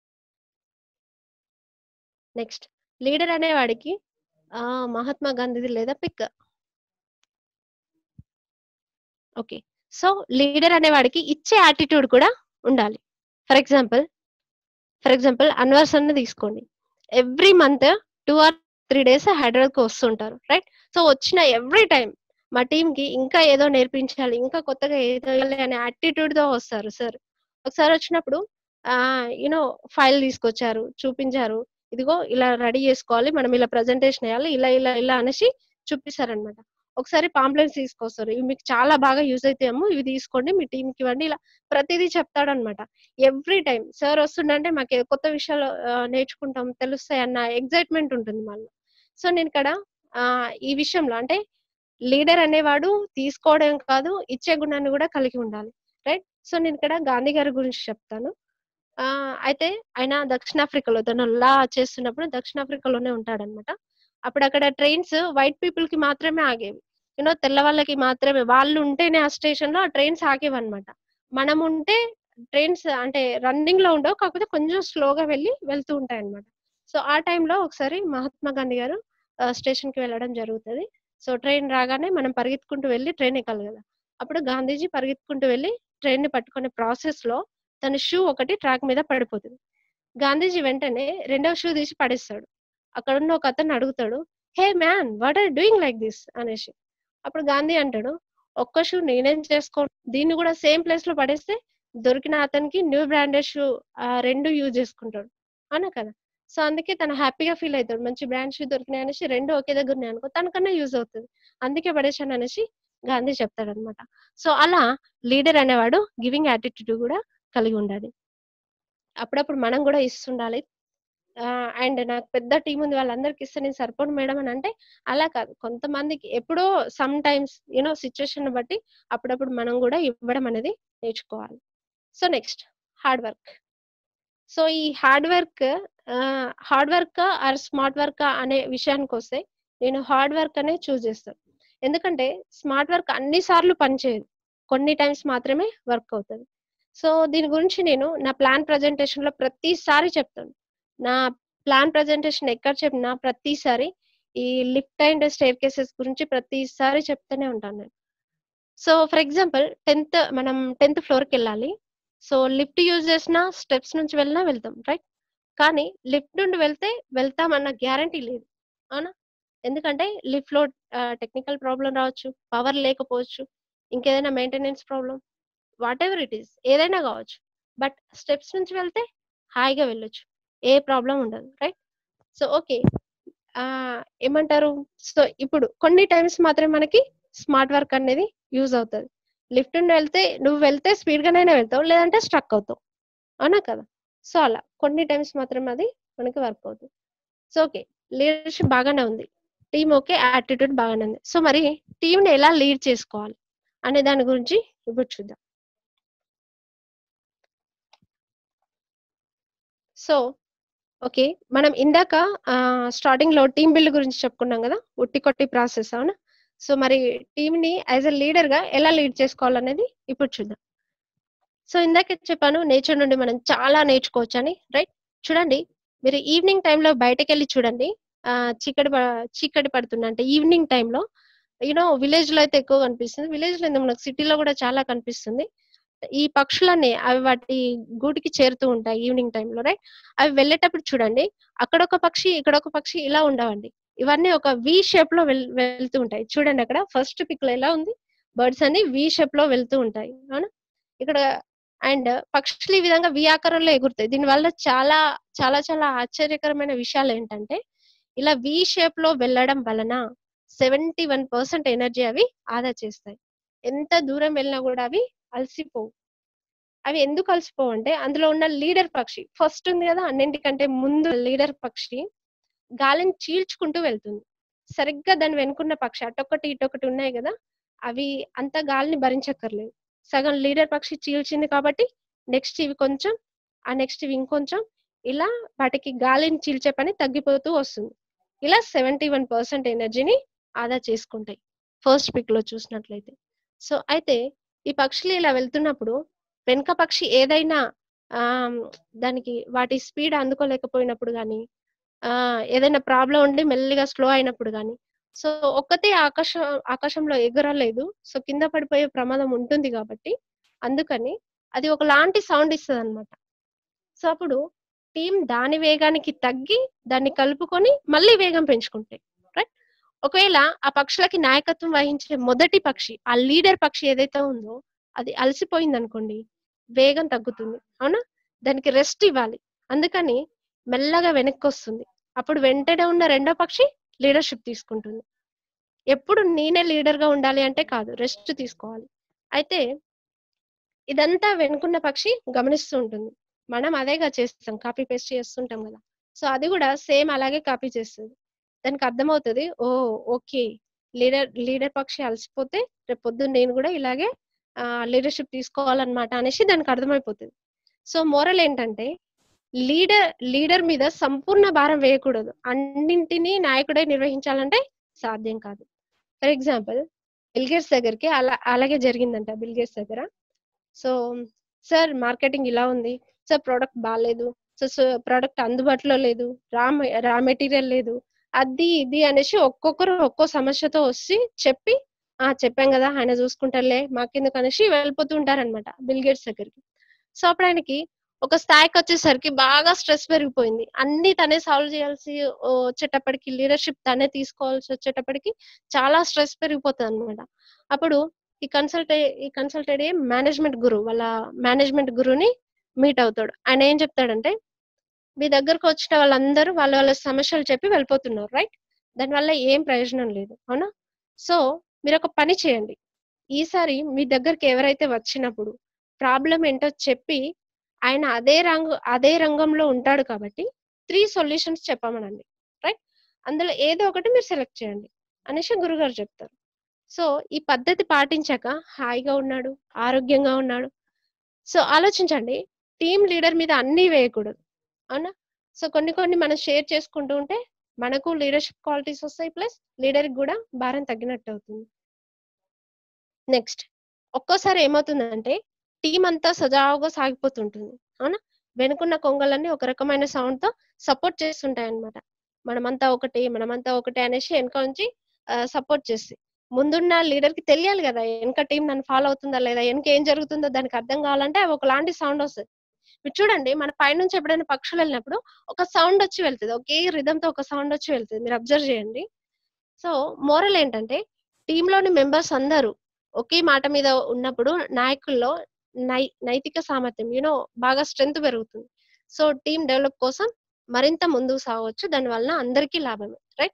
next leader అనేవాడికి ఆ మహాత్మా గాంధీది లేదా పిక్ ఓకే సో లీడర్ అనేవాడికి ఇచ్చే యాటిట్యూడ్ కూడా ఉండాలి ఫర్ ఎగ్జాంపుల్ ఫర్ ఎగ్జాంపుల్ అన్వర్ సన్ తీసుకోండి every month two or three days Hyderabad కి వస్తుంటారు రైట్ సో వచ్చిన ఎవ్రీ టైం మా టీం కి ఇంకా ఏదో నేర్పించాలి ఇంకా కొత్తగా ఏదో చేయాలి అనే యాటిట్యూడ్ తో వస్తారు సార్ ఒకసారి వచ్చినప్పుడు ఆ యూనో ఫైల్ తీసుకొచ్చారు చూపించారు ఇదిగో ఇలా రెడీ చేసుకోవాలి మనం ఇలా ప్రజెంటేషన్ వేయాలి ఇలా ఇలా ఇలా అనేసి చూపిస్తారనమాట ఒకసారి పాంప్లెట్స్ తీసుకొస్తారు ఇవి మీకు చాలా బాగా యూజ్ అవుతాయేమో ఇవి తీసుకోండి మీ టీం కి ఇవ్వండి ఇలా ప్రతిదీ చెప్తాడనమాట ఎవ్రీ టైం సార్ వస్తుండంటే మాకు ఏ కొత్త విషయాలు ఆ, నేర్చుకుంటాం తెలుస్తాయి అన్న ఎగ్జైట్మెంట్ ఉంటుంది మళ్ళీ సో నేను ఇక్కడ ఆ, ఈ విషయంలో అంటే లీడర్ అనేవాడు తీసుకోవడం కాదు ఇచ్చే గుణాన్ని కూడా కలిగి ఉండాలి రైట్ సో నేను ఇక్కడ గాంధీ గారి గురించి చెప్తాను ఆ అయితే ఆయన దక్షిణాఫ్రికాలో తను లా చేస్తున్నప్పుడు దక్షిణాఫ్రికాలోనే ఉంటాడనమాట అప్పుడు అక్కడ ట్రైన్స్ వైట్ పీపుల్ కి మాత్రమే ఆగేవి యూనో తెల్ల వాళ్ళకి మాత్రమే వాళ్ళు ఉంటేనే ఆ స్టేషన్ లో ఆ ట్రైన్స్ ఆగేవి అనమాట మనం ఉంటే ట్రైన్స్ అంటే రన్నింగ్ లో ఉండవు కాకపోతే కొంచెం స్లోగా వెళ్ళి వెళ్తూ ఉంటాయి అనమాట సో ఆ టైంలో ఒకసారి మహాత్మా గాంధీ గారు స్టేషన్ కి వెళ్ళడం జరుగుతుంది సో ట్రైన్ రాగానే మనం పరిగెత్తుకుంటూ వెళ్ళి ట్రైన్ ఎక్కాలి కదా అప్పుడు గాంధీజీ పరిగెత్తుకుంటూ వెళ్ళి ట్రైన్ ని పట్టుకునే ప్రాసెస్ లో తన షూ ఒకటి ట్రాక్ మీద పడిపోతుంది గాంధీజీ వెంటనే రెండవ షూ తీసి పడేస్తాడు అక్కడ ఉన్న ఒక అతను అడుగుతాడు hey man what are doing like this అనేసి అప్పుడు గాంధీ అంటాడు ఒక్క షూ నేనేం చేసుకో దీన్ని కూడా సేమ్ ప్లేస్ లో పడేస్తే దొరికిన అతనికి న్యూ బ్రాండెడ్ షూ రెండు యూజ్ చేసుకుంటాడు అవునా కదా సో అందుకే తను హ్యాపీగా ఫీల్ అవుతాడు మంచి బ్రాండ్ షూ దొరికినాయి అనేసి రెండు ఒకే దగ్గర ఉన్నాయి అనుకో తనకన్నా యూజ్ అవుతుంది అందుకే పడేశాను అనేసి గాంధీ చెప్తాడు అనమాట సో అలా లీడర్ అనేవాడు గివింగ్ యాటిట్యూడ్ కూడా కలిగి ఉండాలి అప్పుడప్పుడు మనం కూడా ఇస్తుండాలి అండ్ నాకు పెద్ద టీం ఉంది వాళ్ళందరికి ఇస్తే నేను సరిపోను మేడం అని అంటే అలా కాదు కొంతమందికి ఎప్పుడో సమ్ టైమ్స్ యూనో సిచ్యువేషన్ బట్టి అప్పుడప్పుడు మనం కూడా ఇవ్వడం అనేది నేర్చుకోవాలి so next hard work so ఈ hard work hard work or smart work అనే విషయానికి వస్తే నేను హార్డ్ వర్క్ అనే చూస్ చేస్తాను ఎందుకంటే స్మార్ట్ వర్క్ అన్ని సార్లు పనిచేయదు కొన్ని టైమ్స్ మాత్రమే వర్క్ అవుతుంది సో దీని గురించి నేను నా ప్లాన్ ప్రజెంటేషన్ లో ప్రతిసారి చెప్తాను నా ప్లాన్ ప్రజెంటేషన్ ఎక్కడ చెప్పినా ప్రతిసారి ఈ లిఫ్ట్ అండ్ స్టేర్ కేసెస్ గురించి ప్రతిసారి చెప్తూనే ఉంటాను నేను సో ఫర్ ఎగ్జాంపుల్ టెన్త్ మనం టెన్త్ ఫ్లోర్కి వెళ్ళాలి సో లిఫ్ట్ యూజ్ చేసిన స్టెప్స్ నుంచి వెళ్ళినా వెళ్తాం రైట్ కానీ లిఫ్ట్ నుండి వెళ్తే వెళ్తామన్న గ్యారంటీ లేదు అవునా ఎందుకంటే లిఫ్ట్ లో టెక్నికల్ ప్రాబ్లం రావచ్చు పవర్ లేకపోవచ్చు ఇంకేదైనా maintenance problem whatever it is ఏదైనా కావచ్చు బట్ స్టెప్స్ నుంచి వెళ్తే హాయిగా వెళ్ళొచ్చు ఏ ప్రాబ్లం ఉండదు రైట్ సో ఓకే ఏమంటారు సో ఇప్పుడు కొన్ని టైమ్స్ మాత్రమే మనకి స్మార్ట్ వర్క్ అనేది యూజ్ అవుతుంది లిఫ్ట్ నుండి వెళ్తే నువ్వు వెళ్తే స్పీడ్ గానైనా వెళ్తావు లేదంటే స్ట్రక్ అవుతావు అవునా కదా సో అలా కొన్ని టైమ్స్ మాత్రమే అది మనకి వర్క్ అవుతుంది సో ఓకే లీడర్షిప్ బాగానే ఉంది టీమ్ ఓకే యాటిట్యూడ్ బాగానే ఉంది సో మరి టీంని ఎలా లీడ్ చేసుకోవాలి అనే దాని గురించి ఇప్పుడు చూద్దాం సో ఓకే మనం ఇందాక స్టార్టింగ్ లో టీమ్ బిల్డ్ గురించి చెప్పుకున్నాం కదా ఉట్టి కొట్టి ప్రాసెస్ అవునా సో మరి టీమ్ ని యాజ్ ఎ లీడర్ గా ఎలా లీడ్ చేసుకోవాలనేది ఇప్పుడు చూద్దాం సో ఇందాక చెప్పాను నేచర్ నుండి మనం చాలా నేర్చుకోవచ్చు అని రైట్ చూడండి మీరు ఈవినింగ్ టైంలో బయటకు వెళ్ళి చూడండి ఆ చీకటి ప- చీకటి పడుతుంది అంటే ఈవినింగ్ టైంలో యూనో విలేజ్ లో అయితే ఎక్కువ కనిపిస్తుంది విలేజ్ లో ఎందుకు మనకు సిటీలో కూడా చాలా కనిపిస్తుంది ఈ పక్షులన్నీ అవి వాటి గూటికి చేరుతూ ఉంటాయి ఈవినింగ్ టైంలో రైట్ అవి వెళ్ళేటప్పుడు చూడండి అక్కడ ఒక పక్షి ఇక్కడ ఒక పక్షి ఇలా ఉండవండి ఇవన్నీ ఒక వి షేప్ లో వెల్ వెళ్తూ ఉంటాయి చూడండి అక్కడ ఫస్ట్ పిక్ లో ఎలా ఉంది బర్డ్స్ అన్ని వి షేప్ లో వెళ్తూ ఉంటాయి అవునా ఇక్కడ అండ్ పక్షులు ఈ విధంగా వి ఆకారంలో ఎగురుతాయి దీని వల్ల చాలా చాలా చాలా ఆశ్చర్యకరమైన విషయాలు ఏంటంటే ఇలా వి షేప్ లో వెళ్ళడం వలన సెవెంటీ వన్ పర్సెంట్ ఎనర్జీ అవి ఆదా చేస్తాయి ఎంత దూరం వెళ్ళినా కూడా అవి అలసిపోవు అవి ఎందుకు అలసిపోవు అంటే అందులో ఉన్న లీడర్ పక్షి ఫస్ట్ ఉంది కదా అన్నింటికంటే ముందు లీడర్ పక్షి గాలిని చీల్చుకుంటూ వెళ్తుంది సరిగ్గా దాని వెనుకున్న పక్షి అటొకటి ఇటొకటి ఉన్నాయి కదా అవి అంత గాలిని భరించక్కర్లేదు సగం లీడర్ పక్షి చీల్చింది కాబట్టి నెక్స్ట్ ఇవి కొంచెం ఆ నెక్స్ట్ ఇవి ఇంకొంచెం ఇలా వాటికి గాలిని చీల్చే పని తగ్గిపోతూ వస్తుంది ఇలా సెవెంటీ వన్ పర్సెంట్ ఎనర్జీని ఆదా చేసుకుంటాయి ఫస్ట్ పిక్ లో చూసినట్లయితే సో అయితే ఈ పక్షులు ఇలా వెళ్తున్నప్పుడు వెనుక పక్షి ఏదైనా ఆ దానికి వాటి స్పీడ్ అందుకోలేకపోయినప్పుడు కానీ ఆ ఏదైనా ప్రాబ్లం ఉండి మెల్లిగా స్లో అయినప్పుడు కానీ సో ఒక్కతే ఆకాశం ఆకాశంలో ఎగరలేదు సో కింద పడిపోయే ప్రమాదం ఉంటుంది కాబట్టి అందుకని అది ఒకలాంటి సౌండ్ ఇస్తుంది అనమాట సో అప్పుడు టీం దాని వేగానికి తగ్గి దాన్ని కలుపుకొని మళ్ళీ వేగం పెంచుకుంటాయి రైట్ ఒకవేళ ఆ పక్షులకి నాయకత్వం వహించే మొదటి పక్షి ఆ లీడర్ పక్షి ఏదైతే ఉందో అది అలసిపోయింది అనుకోండి వేగం తగ్గుతుంది అవునా దానికి రెస్ట్ ఇవ్వాలి అందుకని మెల్లగా వెనక్కి వస్తుంది అప్పుడు వెంటనే ఉన్న రెండో పక్షి లీడర్షిప్ తీసుకుంటుంది ఎప్పుడు నేనే లీడర్ గా ఉండాలి అంటే కాదు రెస్ట్ తీసుకోవాలి అయితే ఇదంతా వెనుకున్న పక్షి గమనిస్తూ ఉంటుంది మనం అదేగా చేస్తాం కాపీ పేస్ట్ చేస్తుంటాం కదా సో అది కూడా సేమ్ అలాగే కాపీ చేస్తుంది దానికి అర్థమవుతుంది ఓ ఓకే లీడర్ లీడర్ పక్షి అలసిపోతే రేపు పొద్దున్న నేను కూడా ఇలాగే లీడర్షిప్ తీసుకోవాలన్నమాట అనేసి దానికి అర్థమైపోతుంది సో మోరల్ ఏంటంటే లీడర్ లీడర్ మీద సంపూర్ణ భారం వేయకూడదు అన్నింటినీ నాయకుడే నిర్వహించాలంటే సాధ్యం కాదు ఫర్ ఎగ్జాంపుల్ బిల్గేట్స్ దగ్గరికి అలా అలాగే జరిగిందంట బిల్గేట్స్ దగ్గర సో సార్ మార్కెటింగ్ ఇలా ఉంది సార్ ప్రోడక్ట్ బాగాలేదు సో ప్రోడక్ట్ అందుబాటులో లేదు రా రా మెటీరియల్ లేదు అది ఇది అనేసి ఒక్కొక్కరు ఒక్కో సమస్యతో వచ్చి చెప్పి ఆ చెప్పాం కదా ఆయన చూసుకుంటారులే మాకెందుకు అనేసి వెళ్ళిపోతూ ఉంటారనమాట బిల్గేట్స్ దగ్గరికి సో అప్పుడు ఆయనకి ఒక స్థాయికి వచ్చేసరికి బాగా స్ట్రెస్ పెరిగిపోయింది అన్ని తనే సాల్వ్ చేయాల్సి వచ్చేటప్పటికి లీడర్షిప్ తనే తీసుకోవాల్సి వచ్చేటప్పటికి చాలా స్ట్రెస్ పెరిగిపోతుంది అనమాట అప్పుడు ఈ కన్సల్ట్ ఈ కన్సల్టెడ్ మేనేజ్మెంట్ గురు వాళ్ళ మేనేజ్మెంట్ గురుని మీట్ అవుతాడు ఆయన ఏం చెప్తాడంటే మీ దగ్గరకు వచ్చిన వాళ్ళందరూ వాళ్ళ వాళ్ళ సమస్యలు చెప్పి వెళ్ళిపోతున్నారు రైట్ దానివల్ల ఏం ప్రయోజనం లేదు అవునా సో మీరు ఒక పని చేయండి ఈసారి మీ దగ్గరికి ఎవరైతే వచ్చినప్పుడు ప్రాబ్లం ఏంటో చెప్పి ఆయన అదే రంగు అదే రంగంలో ఉంటాడు కాబట్టి త్రీ సొల్యూషన్స్ చెప్పమనండి రైట్ అందులో ఏదో ఒకటి మీరు సెలెక్ట్ చేయండి అనేసి గురుగారు చెప్తారు సో ఈ పద్ధతి పాటించాక హాయిగా ఉన్నాడు ఆరోగ్యంగా ఉన్నాడు సో ఆలోచించండి టీమ్ లీడర్ మీద అన్నీ వేయకూడదు అవునా సో కొన్ని కొన్ని మనం షేర్ చేసుకుంటూ ఉంటే మనకు లీడర్షిప్ క్వాలిటీస్ వస్తాయి ప్లస్ లీడర్కి కూడా భారం తగ్గినట్టు అవుతుంది నెక్స్ట్ ఒక్కోసారి ఏమవుతుందంటే టీం అంతా సజావుగా సాగిపోతుంటుంది అవునా వెనుకున్న కొంగలన్నీ ఒక రకమైన సౌండ్ తో సపోర్ట్ చేస్తుంటాయి అనమాట మనమంతా ఒకటి మనమంతా ఒకటి అనేసి వెనక నుంచి సపోర్ట్ చేస్తాయి ముందున్న లీడర్ కి తెలియాలి కదా వెనక టీం నన్ను ఫాలో అవుతుందా లేదా వెనక ఏం జరుగుతుందో దానికి అర్థం కావాలంటే అవి ఒకలాంటి సౌండ్ వస్తుంది మీరు చూడండి మన పైనుంచి ఎప్పుడైనా పక్షులు వెళ్ళినప్పుడు ఒక సౌండ్ వచ్చి వెళ్తుంది ఒకే rhythm తో ఒక సౌండ్ వచ్చి వెళ్తుంది మీరు అబ్జర్వ్ చేయండి సో మోరల్ ఏంటంటే టీంలోని మెంబర్స్ అందరూ ఒకే మాట మీద ఉన్నప్పుడు నాయకుల్లో నై నైతిక సామర్థ్యం యూనో బాగా స్ట్రెంగ్త్ పెరుగుతుంది సో టీం డెవలప్ కోసం మరింత ముందుకు సాగవచ్చు దాని వలన అందరికీ లాభమే రైట్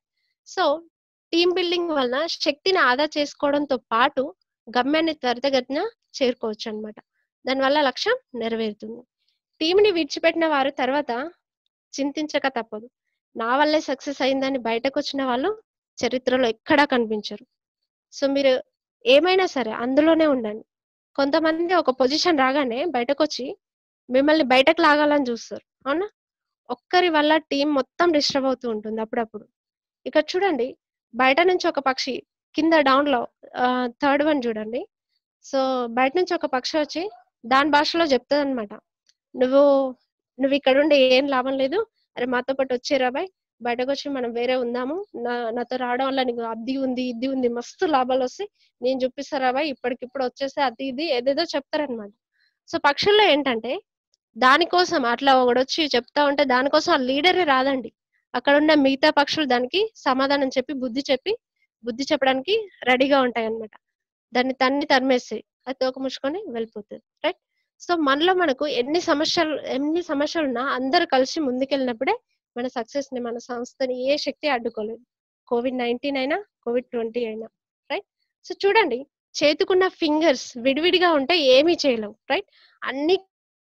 సో టీమ్ బిల్డింగ్ వలన శక్తిని ఆదా చేసుకోవడంతో పాటు గమ్యాన్ని త్వరితగతిన చేరుకోవచ్చు అనమాట దానివల్ల లక్ష్యం నెరవేరుతుంది టీంని విడిచిపెట్టిన వారు తర్వాత చింతించక తప్పదు నా వల్లే సక్సెస్ అయిందని బయటకు వచ్చిన వాళ్ళు చరిత్రలో ఎక్కడా కనిపించరు సో మీరు ఏమైనా సరే అందులోనే ఉండండి కొంతమంది ఒక పొజిషన్ రాగానే బయటకు వచ్చి మిమ్మల్ని బయటకు లాగాలని చూస్తారు అవునా ఒక్కరి వల్ల టీం మొత్తం డిస్టర్బ్ అవుతూ ఉంటుంది అప్పుడప్పుడు ఇక్కడ చూడండి బయట నుంచి ఒక పక్షి కింద డౌన్ లో థర్డ్ వన్ చూడండి సో బయట నుంచి ఒక పక్షి వచ్చి దాని భాషలో చెప్తుంది అనమాట నువ్వు నువ్వు ఇక్కడ ఉండి ఏం లాభం లేదు అరే మాతో పాటు వచ్చేరా బాయ్ బయటకు వచ్చి మనం వేరే ఉందాము నా నాతో రావడం వల్ల నీకు అది ఉంది ఇది ఉంది మస్తు లాభాలు వస్తాయి నేను చూపిస్తారా బాయ్ ఇప్పటికిప్పుడు వచ్చేస్తే అది ఇది ఏదేదో చెప్తారనమాట సో పక్షుల్లో ఏంటంటే దానికోసం అట్లా ఒకడొచ్చి చెప్తా ఉంటే దానికోసం ఆ లీడరే రాదండి అక్కడ ఉన్న మిగతా పక్షులు దానికి సమాధానం చెప్పి బుద్ధి చెప్పి బుద్ధి చెప్పడానికి రెడీగా ఉంటాయి అన్నమాట దాన్ని తన్ని తరిమేస్తాయి అది తోక ముచ్చుకొని వెళ్ళిపోతుంది రైట్ సో మనలో మనకు ఎన్ని సమస్యలు ఎన్ని సమస్యలు ఉన్నా అందరు కలిసి ముందుకెళ్ళినప్పుడే మన సక్సెస్ ని మన సంస్థని ఏ శక్తి అడ్డుకోలేదు కోవిడ్ నైన్టీన్ అయినా కోవిడ్ ట్వంటీ అయినా రైట్ సో చూడండి చేతుకున్న ఫింగర్స్ విడివిడిగా ఉంటే ఏమీ చేయలేవు రైట్ అన్ని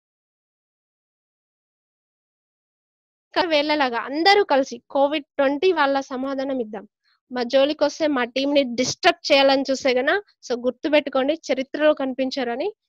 వేళలాగా అందరూ కలిసి కోవిడ్ ట్వంటీ వాళ్ళ సమాధానం ఇద్దాం మా జోలికి వస్తే మా టీం ని డిస్టర్బ్ చేయాలని చూస్తే గన సో గుర్తు పెట్టుకోండి చరిత్రలో కనిపించారని